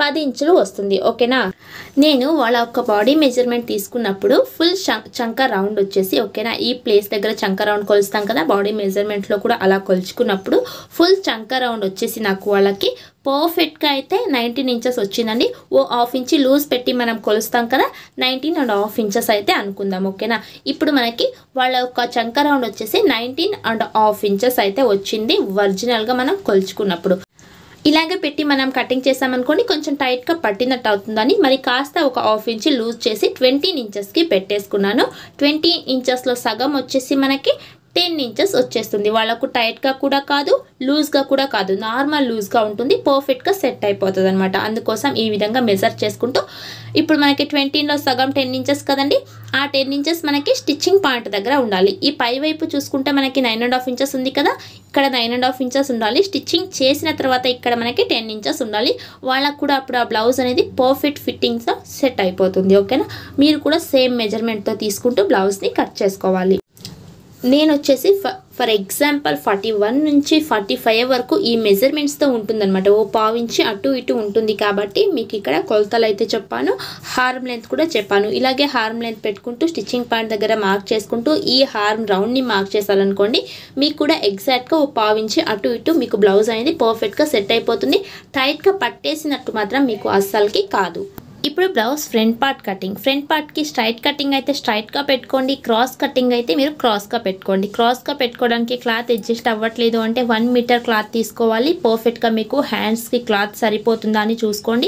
పది ఇంచులు వస్తుంది ఓకేనా నేను వాళ్ళ యొక్క బాడీ మెజర్మెంట్ తీసుకున్నప్పుడు ఫుల్ చంక రౌండ్ వచ్చేసి ఓకేనా ఈ ప్లేస్ దగ్గర చంక రౌండ్ కొలుస్తాం కదా బాడీ మెజర్మెంట్లో కూడా అలా కొలుచుకున్నప్పుడు ఫుల్ చంక రౌండ్ వచ్చేసి నాకు వాళ్ళకి పర్ఫెక్ట్గా అయితే నైన్టీన్ ఇంచెస్ వచ్చిందండి ఓ హాఫ్ ఇంచి లూజ్ పెట్టి మనం కొలుస్తాం కదా నైన్టీన్ అండ్ హాఫ్ ఇంచెస్ అయితే అనుకుందాం ఓకేనా ఇప్పుడు మనకి వాళ్ళ యొక్క చంక రౌండ్ వచ్చేసి నైన్టీన్ అండ్ హాఫ్ ఇంచెస్ అయితే వచ్చింది ఒరిజినల్గా మనం కొలుచుకున్నప్పుడు ఇలాగే పెట్టి మనం కటింగ్ చేసామనుకోండి కొంచెం టైట్గా పట్టినట్టు అవుతుందని మరి కాస్త ఒక హాఫ్ ఇంచ్ లూజ్ చేసి ట్వంటీ ఇంచెస్కి పెట్టేసుకున్నాను ట్వంటీ ఇంచెస్లో సగం వచ్చేసి మనకి టెన్ ఇంచెస్ వచ్చేస్తుంది వాళ్ళకు టైట్గా కూడా కాదు లూజ్గా కూడా కాదు నార్మల్ లూజ్గా ఉంటుంది పర్ఫెక్ట్గా సెట్ అయిపోతుంది అనమాట అందుకోసం ఈ విధంగా మెజర్ చేసుకుంటూ ఇప్పుడు మనకి ట్వంటీలో సగం టెన్ ఇంచెస్ కదండి ఆ టెన్ ఇంచెస్ మనకి స్టిచ్చింగ్ పాయింట్ దగ్గర ఉండాలి ఈ పై వైపు చూసుకుంటే మనకి నైన్ అండ్ హాఫ్ ఇంచెస్ ఉంది కదా ఇక్కడ నైన్ అండ్ హాఫ్ ఇంచెస్ ఉండాలి స్టిచ్చింగ్ చేసిన తర్వాత ఇక్కడ మనకి టెన్ ఇంచెస్ ఉండాలి వాళ్ళకు కూడా అప్పుడు ఆ బ్లౌజ్ అనేది పర్ఫెక్ట్ ఫిట్టింగ్తో సెట్ అయిపోతుంది ఓకేనా మీరు కూడా సేమ్ మెజర్మెంట్తో తీసుకుంటూ బ్లౌజ్ని కట్ చేసుకోవాలి నేను వచ్చేసి ఫర్ ఎగ్జాంపుల్ ఫార్టీ వన్ నుంచి ఫార్టీ ఫైవ్ వరకు ఈ మెజర్మెంట్స్తో ఉంటుందన్నమాట ఓ పావించి అటు ఇటు ఉంటుంది కాబట్టి మీకు ఇక్కడ కొలతలు అయితే చెప్పాను హార్మ్ లెంత్ కూడా చెప్పాను ఇలాగే హార్మ్ లెంత్ పెట్టుకుంటూ స్టిచ్చింగ్ పాయింట్ దగ్గర మార్క్ చేసుకుంటూ ఈ హార్మ్ రౌండ్ని మార్క్ చేసాలనుకోండి మీకు కూడా ఎగ్జాక్ట్గా ఓ పావించి అటు ఇటు మీకు బ్లౌజ్ అనేది పర్ఫెక్ట్గా సెట్ అయిపోతుంది టైట్గా పట్టేసినట్టు మాత్రం మీకు అస్సలకి కాదు ఇప్పుడు blouse front part cutting front పార్ట్కి స్ట్రైట్ కటింగ్ అయితే స్ట్రైట్గా పెట్టుకోండి క్రాస్ కటింగ్ అయితే మీరు క్రాస్గా పెట్టుకోండి క్రాస్గా పెట్టుకోవడానికి క్లాత్ అడ్జస్ట్ అవ్వట్లేదు అంటే వన్ మీటర్ క్లాత్ తీసుకోవాలి పర్ఫెక్ట్గా మీకు హ్యాండ్స్కి క్లాత్ సరిపోతుందా అని చూసుకోండి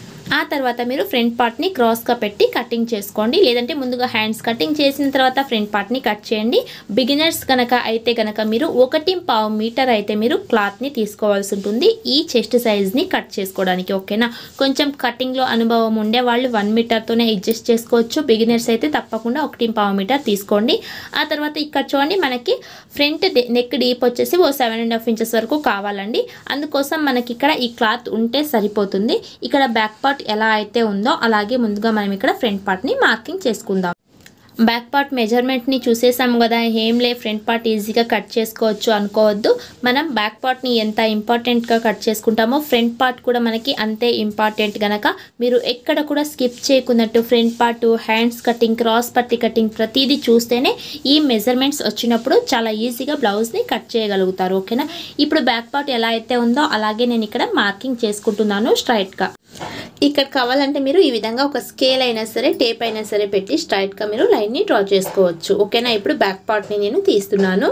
ఆ తర్వాత మీరు ఫ్రంట్ పార్ట్ని క్రాస్గా పెట్టి కటింగ్ చేసుకోండి లేదంటే ముందుగా హ్యాండ్స్ కటింగ్ చేసిన తర్వాత ఫ్రంట్ పార్ట్ని కట్ చేయండి బిగినర్స్ కనుక అయితే కనుక మీరు ఒకటి పావు మీటర్ అయితే మీరు క్లాత్ని తీసుకోవాల్సి ఉంటుంది ఈ చెస్ట్ సైజ్ని కట్ చేసుకోవడానికి ఓకేనా కొంచెం కటింగ్లో అనుభవం ఉండే వాళ్ళు వన్ మీటర్తోనే అడ్జస్ట్ చేసుకోవచ్చు బిగినర్స్ అయితే తప్పకుండా ఒకటి పావు మీటర్ తీసుకోండి ఆ తర్వాత ఇక్కడ చూడండి మనకి ఫ్రంట్ నెక్ డీప్ వచ్చేసి ఓ సెవెన్ అండ్ హాఫ్ ఇంచెస్ వరకు కావాలండి అందుకోసం మనకి ఇక్కడ ఈ క్లాత్ ఉంటే సరిపోతుంది ఇక్కడ బ్యాక్ పార్ట్ ఎలా అయితే ఉందో అలాగే ముందుగా మనం ఇక్కడ ఫ్రంట్ పార్ట్ని మార్కింగ్ చేసుకుందాం బ్యాక్ పార్ట్ మెజర్మెంట్ని చూసేసాము కదా ఏం లే ఫ్రంట్ పార్ట్ ఈజీగా కట్ చేసుకోవచ్చు అనుకోవద్దు మనం బ్యాక్ పార్ట్ని ఎంత ఇంపార్టెంట్గా కట్ చేసుకుంటామో ఫ్రంట్ పార్ట్ కూడా మనకి అంతే ఇంపార్టెంట్ గనక మీరు ఎక్కడ కూడా స్కిప్ చేయకున్నట్టు front part hands cutting cross పట్టి కటింగ్ ప్రతిదీ చూస్తేనే ఈ మెజర్మెంట్స్ వచ్చినప్పుడు చాలా ఈజీగా బ్లౌజ్ని కట్ చేయగలుగుతారు ఓకేనా ఇప్పుడు బ్యాక్ పార్ట్ ఎలా అయితే ఉందో అలాగే నేను ఇక్కడ మార్కింగ్ చేసుకుంటున్నాను స్ట్రైట్గా ఇక్కడ కావాలంటే మీరు ఈ విధంగా ఒక స్కేల్ అయినా సరే టేప్ అయినా సరే పెట్టి స్ట్రైట్గా మీరు లైన్ని డ్రా చేసుకోవచ్చు ఓకేనా ఇప్పుడు బ్యాక్ పార్ట్ని నేను తీస్తున్నాను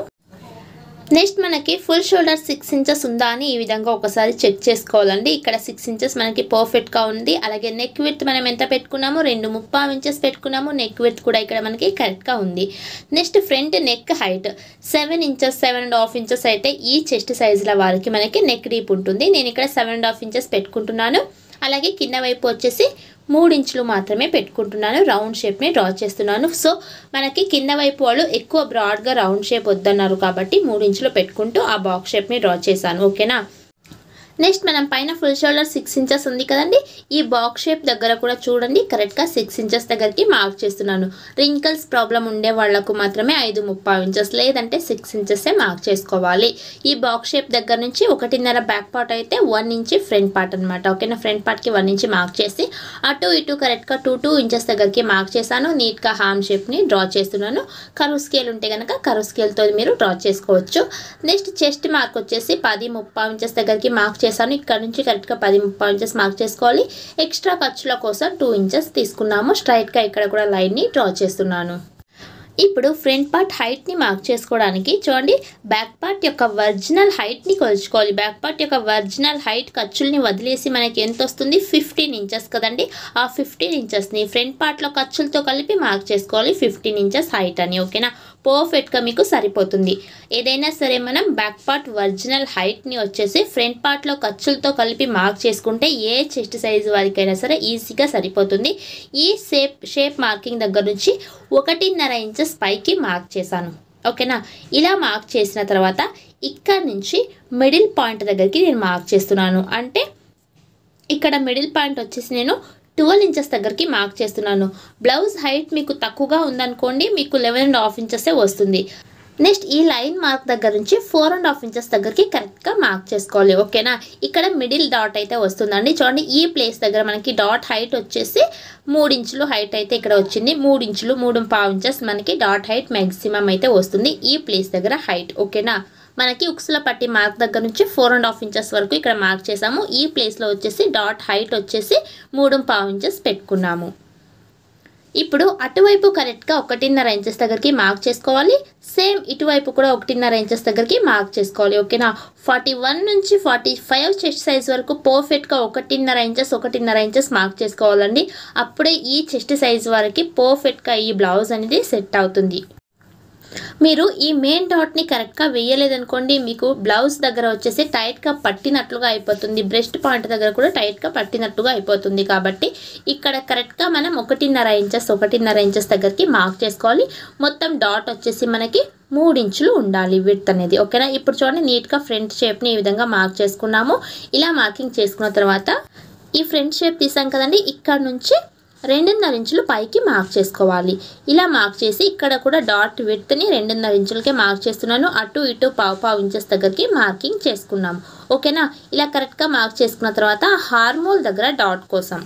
నెక్స్ట్ మనకి ఫుల్ షోల్డర్ సిక్స్ ఇంచెస్ ఉందా అని ఈ విధంగా ఒకసారి చెక్ చేసుకోవాలండి ఇక్కడ సిక్స్ ఇంచెస్ మనకి పర్ఫెక్ట్గా ఉంది అలాగే నెక్ విత్ మనం ఎంత పెట్టుకున్నామో రెండు ముప్పై ఇంచెస్ పెట్టుకున్నాము నెక్ విత్ కూడా ఇక్కడ మనకి కరెక్ట్గా ఉంది next front neck height seven inches seven and half inches అయితే ఈ చెస్ట్ సైజుల వారికి మనకి నెక్ డీప్ ఉంటుంది నేను ఇక్కడ సెవెన్ అండ్ హాఫ్ ఇంచెస్ పెట్టుకుంటున్నాను అలాగే కింద వైపు వచ్చేసి మూడు ఇంచులు మాత్రమే పెట్టుకుంటున్నాను రౌండ్ షేప్ని డ్రా చేస్తున్నాను సో మనకి కింద వైపు వాళ్ళు ఎక్కువ బ్రాడ్గా రౌండ్ షేప్ వద్దన్నారు కాబట్టి మూడు ఇంచులు పెట్టుకుంటూ ఆ బాక్స్ షేప్ని డ్రా చేశాను ఓకేనా నెక్స్ట్ మనం పైన ఫుల్ షోల్డర్ సిక్స్ ఇంచెస్ ఉంది కదండి ఈ బాక్స్ షేప్ దగ్గర కూడా చూడండి కరెక్ట్గా సిక్స్ ఇంచెస్ దగ్గరికి మార్క్ చేస్తున్నాను రింకల్స్ ప్రాబ్లం ఉండే వాళ్ళకు మాత్రమే ఐదు ముప్పై ఇంచెస్ లేదంటే సిక్స్ ఇంచెసే మార్క్ చేసుకోవాలి ఈ బాక్స్ షేప్ దగ్గర నుంచి ఒకటిన్నర బ్యాక్ పార్ట్ అయితే వన్ ఇంచ్ ఫ్రంట్ పార్ట్ అనమాట ఓకేనా ఫ్రంట్ పార్ట్కి వన్ ఇంచ్ మార్క్ చేసి అటు ఇటు కరెక్ట్గా టూ టూ ఇంచెస్ దగ్గరికి మార్క్ చేశాను నీట్గా హామ్ షేప్ని డ్రా చేస్తున్నాను కరువు స్కేల్ ఉంటే కనుక కరువు స్కేల్తో మీరు డ్రా చేసుకోవచ్చు నెక్స్ట్ చెస్ట్ మార్క్ వచ్చేసి పది ముప్పై ఇంచెస్ దగ్గరికి మార్క్ చేశాను ఇక్కడ నుంచి కరెక్ట్గా పది ముప్పై ఇంచెస్ మార్క్ చేసుకోవాలి ఎక్స్ట్రా ఖర్చుల కోసం టూ ఇంచెస్ తీసుకున్నాము స్ట్రైట్గా ఇక్కడ కూడా లైన్ని డ్రా చేస్తున్నాను ఇప్పుడు ఫ్రంట్ పార్ట్ హైట్ని మార్క్ చేసుకోవడానికి చూడండి బ్యాక్ పార్ట్ యొక్క ఒరిజినల్ హైట్ని కొలుచుకోవాలి బ్యాక్ పార్ట్ యొక్క ఒరిజినల్ హైట్ ఖర్చుల్ని వదిలేసి మనకి ఎంత వస్తుంది ఫిఫ్టీన్ ఇంచెస్ కదండి ఆ ఫిఫ్టీన్ ఇంచెస్ని ఫ్రంట్ పార్ట్లో ఖర్చులతో కలిపి మార్క్ చేసుకోవాలి ఫిఫ్టీన్ ఇంచెస్ హైట్ అని ఓకేనా పర్ఫెక్ట్గా మీకు సరిపోతుంది ఏదైనా సరే మనం బ్యాక్ పార్ట్ ఒరిజినల్ హైట్ని వచ్చేసి ఫ్రంట్ పార్ట్లో ఖర్చులతో కలిపి మార్క్ చేసుకుంటే ఏ చెస్ట్ సైజు వారికైనా సరే ఈజీగా సరిపోతుంది ఈ షేప్ షేప్ మార్కింగ్ దగ్గర నుంచి ఒకటిన్నర ఇంచెస్ పైకి మార్క్ చేశాను ఓకేనా ఇలా మార్క్ చేసిన తర్వాత ఇక్కడ నుంచి మిడిల్ పాయింట్ దగ్గరికి నేను మార్క్ చేస్తున్నాను అంటే ఇక్కడ మిడిల్ పాయింట్ వచ్చేసి నేను ట్వెల్వ్ ఇంచెస్ దగ్గరికి మార్క్ చేస్తున్నాను బ్లౌజ్ హైట్ మీకు తక్కువగా ఉందనుకోండి మీకు లెవెన్ అండ్ హాఫ్ ఇంచెసే వస్తుంది నెక్స్ట్ ఈ లైన్ మార్క్ దగ్గర నుంచి ఫోర్ అండ్ హాఫ్ ఇంచెస్ దగ్గరికి కరెక్ట్గా మార్క్ చేసుకోవాలి ఓకేనా ఇక్కడ మిడిల్ డాట్ అయితే వస్తుందండి చూడండి ఈ ప్లేస్ దగ్గర మనకి డాట్ హైట్ వచ్చేసి మూడు ఇంచులు హైట్ అయితే ఇక్కడ వచ్చింది మూడు ఇంచులు మూడు పావు ఇంచెస్ మనకి డాట్ హైట్ మ్యాక్సిమం అయితే వస్తుంది ఈ ప్లేస్ దగ్గర హైట్ ఓకేనా మనకి ఉక్సుల పట్టి మార్క్ దగ్గర నుంచి ఫోర్ అండ్ హాఫ్ ఇంచెస్ వరకు ఇక్కడ మార్క్ చేసాము ఈ ప్లేస్లో వచ్చేసి డాట్ హైట్ వచ్చేసి మూడు పావు ఇంచెస్ పెట్టుకున్నాము ఇప్పుడు అటువైపు కరెక్ట్గా ఒకటిన్నర ఇంచెస్ దగ్గరికి మార్క్ చేసుకోవాలి సేమ్ ఇటువైపు కూడా ఒకటిన్నర ఇంచెస్ దగ్గరికి మార్క్ చేసుకోవాలి ఓకేనా ఫార్టీ వన్ నుంచి ఫార్టీ ఫైవ్ చెస్ట్ సైజ్ వరకు పర్ఫెక్ట్గా ఒకటిన్నర ఇంచెస్ ఒకటిన్నర ఇంచెస్ మార్క్ చేసుకోవాలండి అప్పుడే ఈ చెస్ట్ సైజ్ వరకు పర్ఫెక్ట్గా ఈ బ్లౌజ్ అనేది సెట్ అవుతుంది మీరు ఈ మెయిన్ డాట్ని కరెక్ట్గా వేయలేదనుకోండి మీకు బ్లౌజ్ దగ్గర వచ్చేసి టైట్గా పట్టినట్లుగా అయిపోతుంది బ్రెస్ట్ పాయింట్ దగ్గర కూడా టైట్గా పట్టినట్టుగా అయిపోతుంది కాబట్టి ఇక్కడ కరెక్ట్గా మనం ఒకటిన్నర ఇంచెస్ ఒకటిన్నర ఇంచెస్ దగ్గరికి మార్క్ చేసుకోవాలి మొత్తం డాట్ వచ్చేసి మనకి మూడు ఇంచులు ఉండాలి విత్ అనేది ఓకేనా ఇప్పుడు చూడండి నీట్గా ఫ్రంట్ షేప్ని ఈ విధంగా మార్క్ చేసుకున్నాము ఇలా మార్కింగ్ చేసుకున్న తర్వాత ఈ ఫ్రంట్ షేప్ తీసాం కదండి ఇక్కడ నుంచి రెండున్నర ఇంచులు పైకి మార్క్ చేసుకోవాలి ఇలా మార్క్ చేసి ఇక్కడ కూడా డాట్ విడ్త్ని రెండున్నర ఇంచులకే మార్క్ చేస్తున్నాను అటు ఇటు పావు పావు ఇంచెస్ దగ్గరికి మార్కింగ్ చేసుకున్నాము ఓకేనా ఇలా కరెక్ట్గా మార్క్ చేసుకున్న తర్వాత హార్మోల్ దగ్గర డాట్ కోసం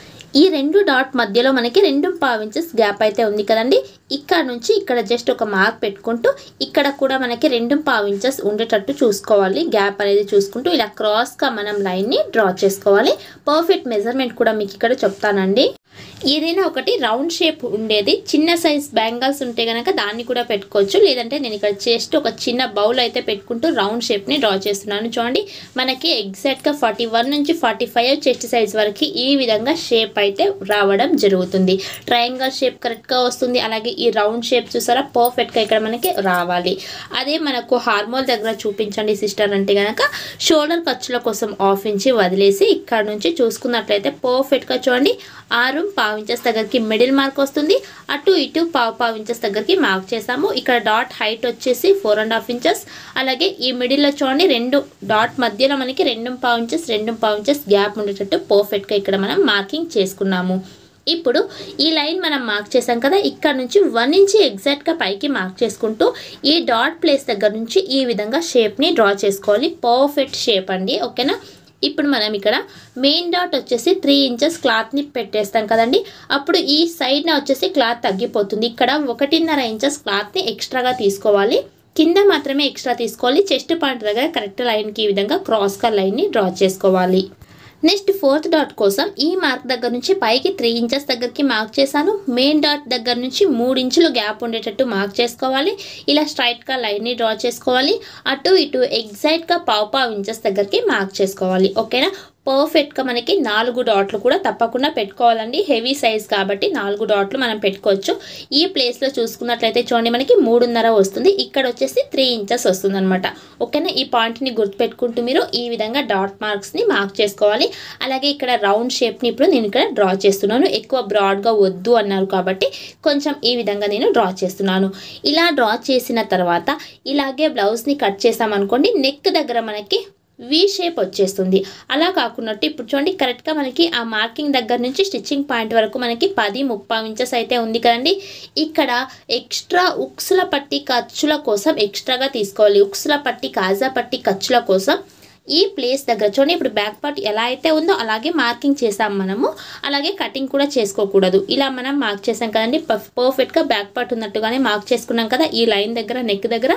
ఈ రెండు డాట్ మధ్యలో మనకి రెండు పావు ఇంచెస్ గ్యాప్ అయితే ఉంది కదండి ఇక్కడ నుంచి ఇక్కడ జస్ట్ ఒక మార్క్ పెట్టుకుంటూ ఇక్కడ కూడా మనకి రెండు పావు ఇంచెస్ ఉండేటట్టు చూసుకోవాలి గ్యాప్ అనేది చూసుకుంటూ ఇలా క్రాస్గా మనం లైన్ని డ్రా చేసుకోవాలి పర్ఫెక్ట్ మెజర్మెంట్ కూడా మీకు ఇక్కడ చెప్తానండి ఏదైనా ఒకటి రౌండ్ షేప్ ఉండేది చిన్న సైజ్ బ్యాంగిల్స్ ఉంటే కనుక దాన్ని కూడా పెట్టుకోవచ్చు లేదంటే నేను ఇక్కడ జస్ట్ ఒక చిన్న బౌల్ అయితే పెట్టుకుంటూ రౌండ్ షేప్ని డ్రా చేస్తున్నాను చూడండి మనకి ఎగ్జాక్ట్గా ఫార్టీ వన్ నుంచి ఫార్టీ ఫైవ్ చెస్ట్ సైజ్ వరకు ఈ విధంగా షేప్ అయితే రావడం జరుగుతుంది ట్రయాంగల్ షేప్ కరెక్ట్గా వస్తుంది అలాగే ఈ రౌండ్ షేప్ చూసారా పర్ఫెక్ట్గా ఇక్కడ మనకి రావాలి అదే మనకు హార్మోల్ దగ్గర చూపించండి సిస్టర్ అంటే కనుక షోల్డర్ ఖర్చుల కోసం ఆఫ్ ఇంచి వదిలేసి ఇక్కడ నుంచి చూసుకున్నట్లయితే పర్ఫెక్ట్గా చూడండి ఆరు పావు ఇంచెస్ దగ్గరికి మిడిల్ మార్క్ వస్తుంది అటు ఇటు పావు పావు ఇంచెస్ దగ్గరికి మార్క్ చేసాము ఇక్కడ డాట్ హైట్ వచ్చేసి ఫోర్ అండ్ హాఫ్ ఇంచెస్ అలాగే ఈ మిడిల్లో చూడండి రెండు డాట్ మధ్యలో మనకి రెండు పావు ఇంచెస్ రెండు పావు ఇంచెస్ గ్యాప్ ఉండేటట్టు పర్ఫెక్ట్గా ఇక్కడ మనం మార్కింగ్ చేసుకున్నాము ఇప్పుడు ఈ లైన్ మనం మార్క్ చేసాం కదా ఇక్కడ నుంచి వన్ ఇంచి ఎగ్జాక్ట్గా పైకి మార్క్ చేసుకుంటూ ఈ డాట్ ప్లేస్ దగ్గర నుంచి ఈ విధంగా షేప్ని డ్రా చేసుకోవాలి పర్ఫెక్ట్ షేప్ అండి ఓకేనా ఇప్పుడు మనం ఇక్కడ మెయిన్ డాట్ వచ్చేసి త్రీ ఇంచెస్ క్లాత్ని పెట్టేస్తాం కదండి అప్పుడు ఈ సైడ్న వచ్చేసి క్లాత్ తగ్గిపోతుంది ఇక్కడ ఒకటిన్నర ఇంచెస్ క్లాత్ని ఎక్స్ట్రాగా తీసుకోవాలి కింద మాత్రమే ఎక్స్ట్రా తీసుకోవాలి చెస్ట్ పాయింట్ దగ్గర కరెక్ట్ లైన్కి ఈ విధంగా క్రాస్గా లైన్ని డ్రా చేసుకోవాలి నెక్స్ట్ ఫోర్త్ డాట్ కోసం ఈ మార్క్ దగ్గర నుంచి పైకి త్రీ ఇంచెస్ దగ్గరికి మార్క్ చేశాను మెయిన్ డాట్ దగ్గర నుంచి మూడు ఇంచులు గ్యాప్ ఉండేటట్టు మార్క్ చేసుకోవాలి ఇలా స్ట్రైట్గా లైన్ని డ్రా చేసుకోవాలి అటు ఇటు ఎగ్జాక్ట్గా పావు పావు ఇంచెస్ దగ్గరికి మార్క్ చేసుకోవాలి ఓకేనా పర్ఫెక్ట్గా మనకి నాలుగు డాట్లు కూడా తప్పకుండా పెట్టుకోవాలండి హెవీ సైజ్ కాబట్టి నాలుగు డాట్లు మనం పెట్టుకోవచ్చు ఈ ప్లేస్లో చూసుకున్నట్లయితే చూడండి మనకి మూడున్నర వస్తుంది ఇక్కడ వచ్చేసి త్రీ ఇంచెస్ వస్తుంది అనమాట ఓకేనా ఈ పాయింట్ని గుర్తుపెట్టుకుంటూ మీరు ఈ విధంగా డాట్ మార్క్స్ని మార్క్ చేసుకోవాలి అలాగే ఇక్కడ రౌండ్ షేప్ని ఇప్పుడు నేను ఇక్కడ డ్రా చేస్తున్నాను ఎక్కువ బ్రాడ్గా వద్దు అన్నారు కాబట్టి కొంచెం ఈ విధంగా నేను డ్రా చేస్తున్నాను ఇలా డ్రా చేసిన తర్వాత ఇలాగే బ్లౌజ్ని కట్ చేసామనుకోండి నెక్ దగ్గర మనకి వి షేప్ వచ్చేస్తుంది అలా కాకున్నట్టు ఇప్పుడు చూడండి కరెక్ట్గా మనకి ఆ మార్కింగ్ దగ్గర నుంచి స్టిచ్చింగ్ పాయింట్ వరకు మనకి పది ముప్పై ఇంచెస్ అయితే ఉంది కదండి ఇక్కడ ఎక్స్ట్రా ఉక్సుల పట్టి ఖర్చుల కోసం ఎక్స్ట్రాగా తీసుకోవాలి ఉక్సుల పట్టి కాజా పట్టి ఖర్చుల కోసం ఈ ప్లేస్ దగ్గర చూడండి ఇప్పుడు బ్యాక్ పార్ట్ ఎలా అయితే ఉందో అలాగే మార్కింగ్ చేసాం మనము అలాగే కటింగ్ కూడా చేసుకోకూడదు ఇలా మనం మార్క్ చేసాం కదండి పర్ఫెక్ట్గా బ్యాక్ పార్ట్ ఉన్నట్టుగానే మార్క్ చేసుకున్నాం కదా ఈ లైన్ దగ్గర నెక్ దగ్గర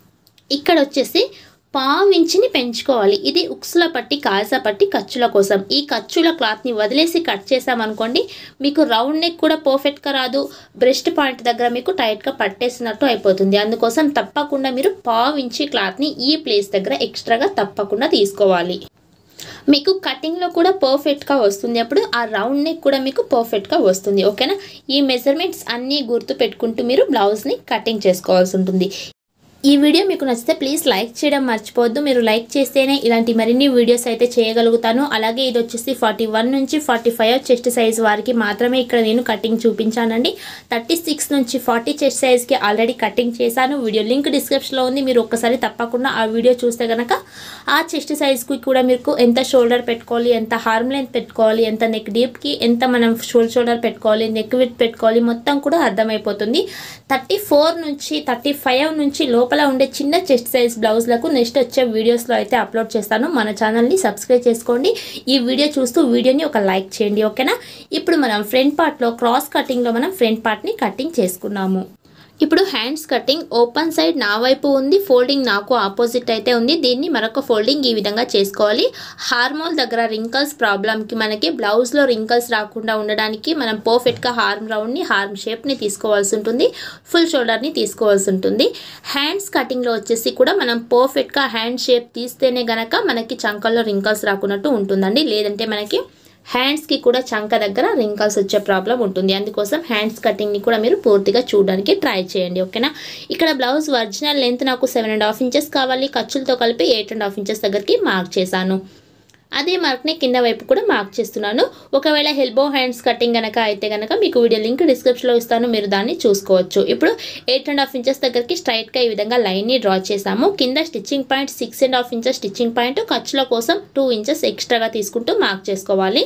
ఇక్కడ వచ్చేసి పావించిని పెంచుకోవాలి ఇది ఉక్సుల పట్టి కాజా పట్టి ఖర్చుల కోసం ఈ ఖర్చుల క్లాత్ని వదిలేసి కట్ చేసామనుకోండి మీకు రౌండ్ నెక్ కూడా పర్ఫెక్ట్గా రాదు బ్రెస్ట్ పాయింట్ దగ్గర మీకు టైట్గా పట్టేసినట్టు అయిపోతుంది అందుకోసం తప్పకుండా మీరు పావించి క్లాత్ని ఈ ప్లేస్ దగ్గర ఎక్స్ట్రాగా తప్పకుండా తీసుకోవాలి మీకు కటింగ్లో కూడా పర్ఫెక్ట్గా వస్తుంది అప్పుడు ఆ రౌండ్ నెక్ కూడా మీకు పర్ఫెక్ట్గా వస్తుంది ఓకేనా ఈ మెజర్మెంట్స్ అన్నీ గుర్తు పెట్టుకుంటూ మీరు బ్లౌజ్ని కటింగ్ చేసుకోవాల్సి ఉంటుంది ఈ వీడియో మీకు నచ్చితే ప్లీజ్ లైక్ చేయడం మర్చిపోవద్దు మీరు లైక్ చేస్తేనే ఇలాంటి మరిన్ని వీడియోస్ అయితే చేయగలుగుతాను అలాగే ఇది వచ్చేసి ఫార్టీ వన్ నుంచి ఫార్టీ ఫైవ్ చెస్ట్ సైజ్ వారికి మాత్రమే ఇక్కడ నేను కటింగ్ చూపించానండి థర్టీ సిక్స్ నుంచి ఫార్టీ చెస్ట్ సైజ్కి ఆల్రెడీ కటింగ్ చేశాను వీడియో లింక్ డిస్క్రిప్షన్లో ఉంది మీరు ఒక్కసారి తప్పకుండా ఆ వీడియో చూస్తే కనుక ఆ చెస్ట్ సైజ్కి కూడా మీకు ఎంత షోల్డర్ పెట్టుకోవాలి ఎంత హార్మ్ లెంత్ పెట్టుకోవాలి ఎంత నెక్ డీప్కి ఎంత మనం షోల్ షోల్డర్ పెట్టుకోవాలి నెక్ విత్ పెట్టుకోవాలి మొత్తం కూడా అర్థమైపోతుంది థర్టీ ఫోర్ నుంచి థర్టీ ఫైవ్ నుంచి లోపల ఉండే చిన్న చెస్ట్ సైజ్ బ్లౌజ్లకు నెక్స్ట్ వచ్చే వీడియోస్లో అయితే అప్లోడ్ చేస్తాను మన ఛానల్ని సబ్స్క్రైబ్ చేసుకోండి ఈ వీడియో చూస్తూ వీడియోని ఒక లైక్ చేయండి ఓకేనా ఇప్పుడు మనం ఫ్రంట్ పార్ట్లో క్రాస్ కటింగ్లో మనం ఫ్రంట్ పార్ట్ని కటింగ్ చేసుకున్నాము ఇప్పుడు హ్యాండ్స్ కటింగ్ ఓపెన్ సైడ్ నా వైపు ఉంది ఫోల్డింగ్ నాకు ఆపోజిట్ అయితే ఉంది దీన్ని మరొక ఫోల్డింగ్ ఈ విధంగా చేసుకోవాలి హార్మోల్ దగ్గర రింకల్స్ ప్రాబ్లమ్కి మనకి బ్లౌజ్లో రింకల్స్ రాకుండా ఉండడానికి మనం పర్ఫెక్ట్గా హార్మ్ రౌండ్ని హార్మ్ షేప్ని తీసుకోవాల్సి ఉంటుంది ఫుల్ షోల్డర్ని తీసుకోవాల్సి ఉంటుంది హ్యాండ్స్ కటింగ్లో వచ్చేసి కూడా మనం పర్ఫెక్ట్గా హ్యాండ్ షేప్ తీస్తేనే గనక మనకి చంకల్లో రింకల్స్ రాకున్నట్టు ఉంటుందండి లేదంటే మనకి హ్యాండ్స్కి కూడా చంక దగ్గర రింకల్స్ వచ్చే ప్రాబ్లం ఉంటుంది అందుకోసం హ్యాండ్స్ కటింగ్ని కూడా మీరు పూర్తిగా చూడడానికి ట్రై చేయండి ఓకేనా ఇక్కడ బ్లౌజ్ ఒరిజినల్ లెంత్ నాకు సెవెన్ అండ్ హాఫ్ ఇంచెస్ కావాలి ఖర్చులతో కలిపి ఎయిట్ అండ్ హాఫ్ ఇంచెస్ దగ్గరికి మార్క్ చేశాను అదే మార్క్ని కింద వైపు కూడా మార్క్ చేస్తున్నాను ఒకవేళ హెల్బో హ్యాండ్స్ కటింగ్ కనుక అయితే కనుక మీకు వీడియో లింక్ డిస్క్రిప్షన్లో ఇస్తాను మీరు దాన్ని చూసుకోవచ్చు ఇప్పుడు ఎయిట్ అండ్ హాఫ్ ఇంచెస్ దగ్గరికి స్ట్రైట్గా ఈ విధంగా లైన్ని డ్రా చేసాము కింద stitching point six and half inches stitching point ఖర్చుల కోసం టూ ఇంచెస్ ఎక్స్ట్రాగా తీసుకుంటూ మార్క్ చేసుకోవాలి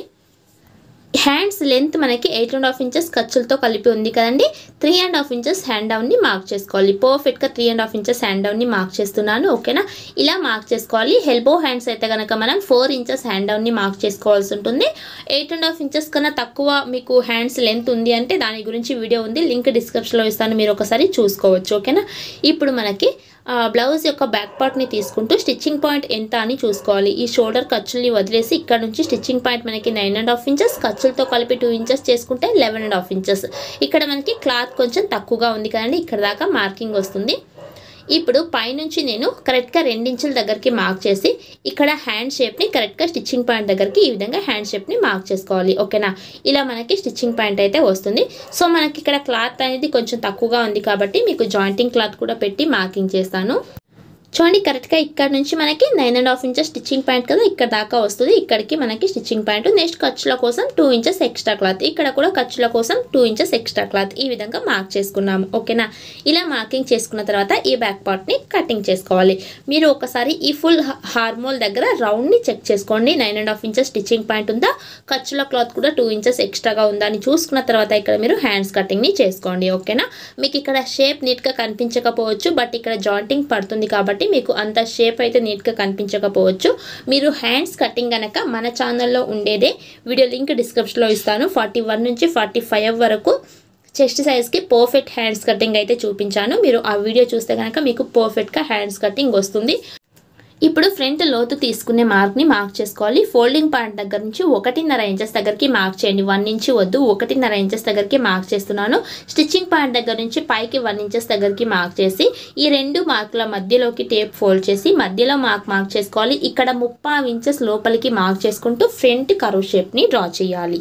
హ్యాండ్స్ లెంత్ మనకి ఎయిట్ అండ్ హాఫ్ ఇంచెస్ ఖర్చులతో కలిపి ఉంది కదండి three and half inches hand డౌన్ని మార్క్ చేసుకోవాలి పర్ఫెక్ట్గా three and half inches hand డౌన్ని మార్క్ చేస్తున్నాను ఓకేనా ఇలా మార్క్ చేసుకోవాలి హెల్బో హ్యాండ్స్ అయితే కనుక మనం ఫోర్ ఇంచెస్ హ్యాండ్ డౌన్ని మార్క్ చేసుకోవాల్సి ఉంటుంది ఎయిట్ అండ్ హాఫ్ ఇంచెస్ కన్నా తక్కువ మీకు హ్యాండ్స్ లెంత్ ఉంది అంటే దాని గురించి వీడియో ఉంది లింక్ డిస్క్రిప్షన్లో ఇస్తాను మీరు ఒకసారి చూసుకోవచ్చు ఓకేనా ఇప్పుడు మనకి బ్లౌజ్ యొక్క బ్యాక్ పార్ట్ని తీసుకుంటూ స్టిచ్చింగ్ పాయింట్ ఎంత అని చూసుకోవాలి ఈ షోల్డర్ ఖర్చుల్ని వదిలేసి ఇక్కడ నుంచి స్టిచ్చింగ్ పాయింట్ మనకి నైన్ అండ్ హాఫ్ ఇంచెస్ ఖర్చులతో కలిపి టూ ఇంచెస్ చేసుకుంటే లెవెన్ అండ్ హాఫ్ ఇంచెస్ ఇక్కడ మనకి క్లాత్ కొంచెం తక్కువగా ఉంది కదండి ఇక్కడ దాకా మార్కింగ్ వస్తుంది ఇప్పుడు పైనుంచి నేను కరెక్ట్గా రెండించుల దగ్గరికి మార్క్ చేసి ఇక్కడ హ్యాండ్ షేప్ని కరెక్ట్గా స్టిచ్చింగ్ పాయింట్ దగ్గరికి ఈ విధంగా హ్యాండ్ షేప్ని మార్క్ చేసుకోవాలి ఓకేనా ఇలా మనకి స్టిచ్చింగ్ పాయింట్ అయితే వస్తుంది సో మనకి ఇక్కడ క్లాత్ అనేది కొంచెం తక్కువగా ఉంది కాబట్టి మీకు జాయింటింగ్ క్లాత్ కూడా పెట్టి మార్కింగ్ చేస్తాను చూడండి కరెక్ట్గా ఇక్కడ నుంచి మనకి nine and half inches stitching point కదా ఇక్కడ దాకా వస్తుంది ఇక్కడికి మనకి స్టిచ్చింగ్ పాయింట్ నెక్స్ట్ ఖర్చుల కోసం టూ ఇంచెస్ ఎక్స్ట్రా క్లాత్ ఇక్కడ కూడా ఖర్చుల కోసం టూ ఇంచెస్ ఎక్స్ట్రా క్లాత్ ఈ విధంగా మార్క్ చేసుకున్నాము ఓకేనా ఇలా మార్కింగ్ చేసుకున్న తర్వాత ఈ బ్యాక్ పార్ట్ని కటింగ్ చేసుకోవాలి మీరు ఒకసారి ఈ ఫుల్ హార్మోల్ దగ్గర రౌండ్ని చెక్ చేసుకోండి nine and half inches stitching point ఉందా ఖర్చుల క్లాత్ కూడా టూ ఇంచెస్ ఎక్స్ట్రాగా ఉందా అని చూసుకున్న తర్వాత ఇక్కడ మీరు హ్యాండ్స్ కటింగ్ని చేసుకోండి ఓకేనా మీకు ఇక్కడ షేప్ నీట్గా కనిపించకపోవచ్చు బట్ ఇక్కడ జాయింటింగ్ పడుతుంది కాబట్టి మీకు అంత షేప్ అయితే నీట్గా కనిపించకపోవచ్చు మీరు హ్యాండ్స్ కటింగ్ కనుక మన ఛానల్లో ఉండేదే వీడియో లింక్ డిస్క్రిప్షన్లో ఇస్తాను ఫార్టీ వన్ నుంచి ఫార్టీ ఫైవ్ వరకు చెస్ట్ సైజ్కి పర్ఫెక్ట్ హ్యాండ్స్ కటింగ్ అయితే చూపించాను మీరు ఆ వీడియో చూస్తే కనుక మీకు పర్ఫెక్ట్గా హ్యాండ్స్ కటింగ్ వస్తుంది ఇప్పుడు ఫ్రంట్ లోతు తీసుకునే మార్క్ని మార్క్ చేసుకోవాలి ఫోల్డింగ్ పాయింట్ దగ్గర నుంచి ఒకటిన్నర ఇంచెస్ దగ్గరికి మార్క్ చేయండి వన్ ఇంచ్ వద్దు ఒకటిన్నర ఇంచెస్ దగ్గరికి మార్క్ చేస్తున్నాను స్టిచ్చింగ్ పాయింట్ దగ్గర నుంచి పైకి వన్ ఇంచెస్ దగ్గరికి మార్క్ చేసి ఈ రెండు మార్కుల మధ్యలోకి టేప్ ఫోల్డ్ చేసి మధ్యలో మార్క్ మార్క్ చేసుకోవాలి ఇక్కడ ముప్పై ఇంచెస్ లోపలికి మార్క్ చేసుకుంటూ ఫ్రంట్ కరువు షేప్ని డ్రా చేయాలి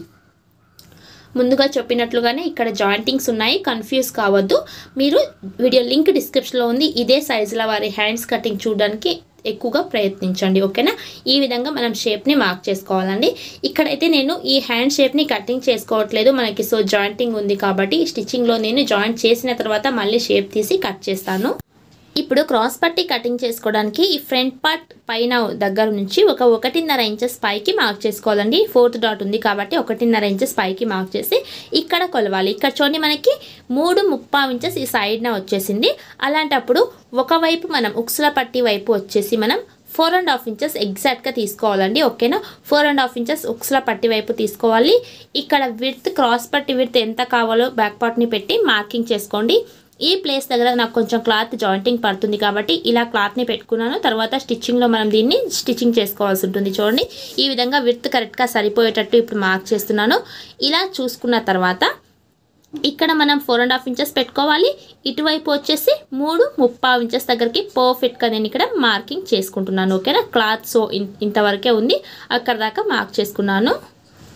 ముందుగా చెప్పినట్లుగానే ఇక్కడ జాయింటింగ్స్ ఉన్నాయి కన్ఫ్యూజ్ కావద్దు మీరు వీడియో లింక్ డిస్క్రిప్షన్లో ఉంది ఇదే సైజులో వారి హ్యాండ్స్ కటింగ్ చూడడానికి ఎక్కువగా ప్రయత్నించండి ఓకేనా ఈ విధంగా మనం షేప్ని మార్క్ చేసుకోవాలండి ఇక్కడైతే నేను ఈ హ్యాండ్ షేప్ని కటింగ్ చేసుకోవట్లేదు మనకి సో జాయింటింగ్ ఉంది కాబట్టి స్టిచ్చింగ్లో నేను జాయింట్ చేసిన తర్వాత మళ్ళీ షేప్ తీసి కట్ చేస్తాను ఇప్పుడు క్రాస్ పట్టి కటింగ్ చేసుకోవడానికి ఈ ఫ్రంట్ పార్ట్ పైన దగ్గర నుంచి ఒక ఒకటిన్నర ఇంచెస్ పైకి మార్క్ చేసుకోవాలండి ఫోర్త్ డాట్ ఉంది కాబట్టి ఒకటిన్నర ఇంచెస్ పైకి మార్క్ చేసి ఇక్కడ కొలవాలి ఇక్కడ చూడండి మనకి మూడు ముప్పై ఇంచెస్ ఈ సైడ్న వచ్చేసింది అలాంటప్పుడు ఒకవైపు మనం ఉక్సుల పట్టి వైపు వచ్చేసి మనం ఫోర్ అండ్ హాఫ్ ఇంచెస్ ఎగ్జాక్ట్గా తీసుకోవాలండి ఓకేనా ఫోర్ అండ్ హాఫ్ ఇంచెస్ ఉక్సుల పట్టి వైపు తీసుకోవాలి ఇక్కడ విడ్త్ క్రాస్ పట్టి విడ్త్ ఎంత కావాలో బ్యాక్ పార్ట్ని పెట్టి మార్కింగ్ చేసుకోండి ఈ ప్లేస్ దగ్గర నాకు కొంచెం క్లాత్ జాయింటింగ్ పడుతుంది కాబట్టి ఇలా క్లాత్ని పెట్టుకున్నాను తర్వాత స్టిచ్చింగ్లో మనం దీన్ని స్టిచ్చింగ్ చేసుకోవాల్సి ఉంటుంది చూడండి ఈ విధంగా విడ్త్ కరెక్ట్గా సరిపోయేటట్టు ఇప్పుడు మార్క్ చేస్తున్నాను ఇలా చూసుకున్న తర్వాత ఇక్కడ మనం ఫోర్ అండ్ హాఫ్ ఇంచెస్ పెట్టుకోవాలి ఇటువైపు వచ్చేసి మూడు ముప్పై ఇంచెస్ దగ్గరికి పర్ఫెక్ట్గా నేను ఇక్కడ మార్కింగ్ చేసుకుంటున్నాను ఓకేనా క్లాత్ సో ఇన్- ఇంతవరకే ఉంది అక్కడ దాకా మార్క్ చేసుకున్నాను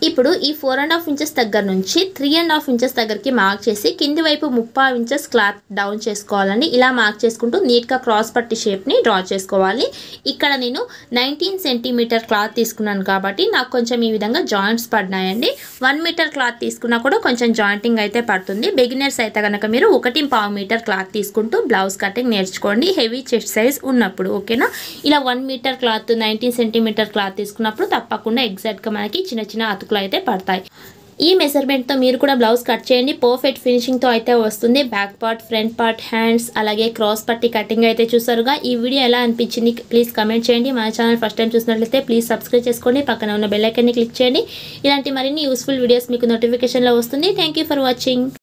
ఇప్పుడు ఈ ఫోర్ అండ్ హాఫ్ ఇంచెస్ దగ్గర నుంచి త్రీ అండ్ హాఫ్ ఇంచెస్ దగ్గరికి మార్క్ చేసి కింది వైపు ముప్పై ఇంచెస్ క్లాత్ డౌన్ చేసుకోవాలండి ఇలా మార్క్ చేసుకుంటూ నీట్గా క్రాస్ పట్టి షేప్ని డ్రా చేసుకోవాలి ఇక్కడ నేను నైన్టీన్ సెంటీమీటర్ క్లాత్ తీసుకున్నాను కాబట్టి నాకు కొంచెం ఈ విధంగా జాయింట్స్ పడినాయండి వన్ మీటర్ క్లాత్ తీసుకున్నా కూడా కొంచెం జాయింటింగ్ అయితే పడుతుంది బిగినర్స్ అయితే కనుక మీరు ఒకటి పావు మీటర్ క్లాత్ తీసుకుంటూ బ్లౌజ్ కటింగ్ నేర్చుకోండి హెవీ చెస్ట్ సైజ్ ఉన్నప్పుడు ఓకేనా ఇలా one metre cloth nineteen centimetre cloth తీసుకున్నప్పుడు తప్పకుండా ఎగ్జాక్ట్గా మనకి చిన్న చిన్న అతుకులు అయితే పడతాయి ఈ మెజర్మెంట్తో మీరు కూడా బ్లౌజ్ కట్ చేయండి పర్ఫెక్ట్ ఫినిషింగ్తో అయితే వస్తుంది back part front part hands అలాగే క్రాస్ పట్టి కటింగ్ అయితే చూసారుగా ఈ వీడియో ఎలా అనిపించింది ప్లీజ్ కమెంట్ చేయండి మన ఛానల్ ఫస్ట్ టైం చూసినట్లయితే ప్లీజ్ సబ్స్క్రైబ్ చేసుకోండి పక్కన ఉన్న బెల్ ఐకాన్ని క్లిక్ చేయండి ఇలాంటి మరిన్ని యూస్ఫుల్ వీడియోస్ మీకు నోటిఫికేషన్లో వస్తుంది థ్యాంక్ ఫర్ వాచింగ్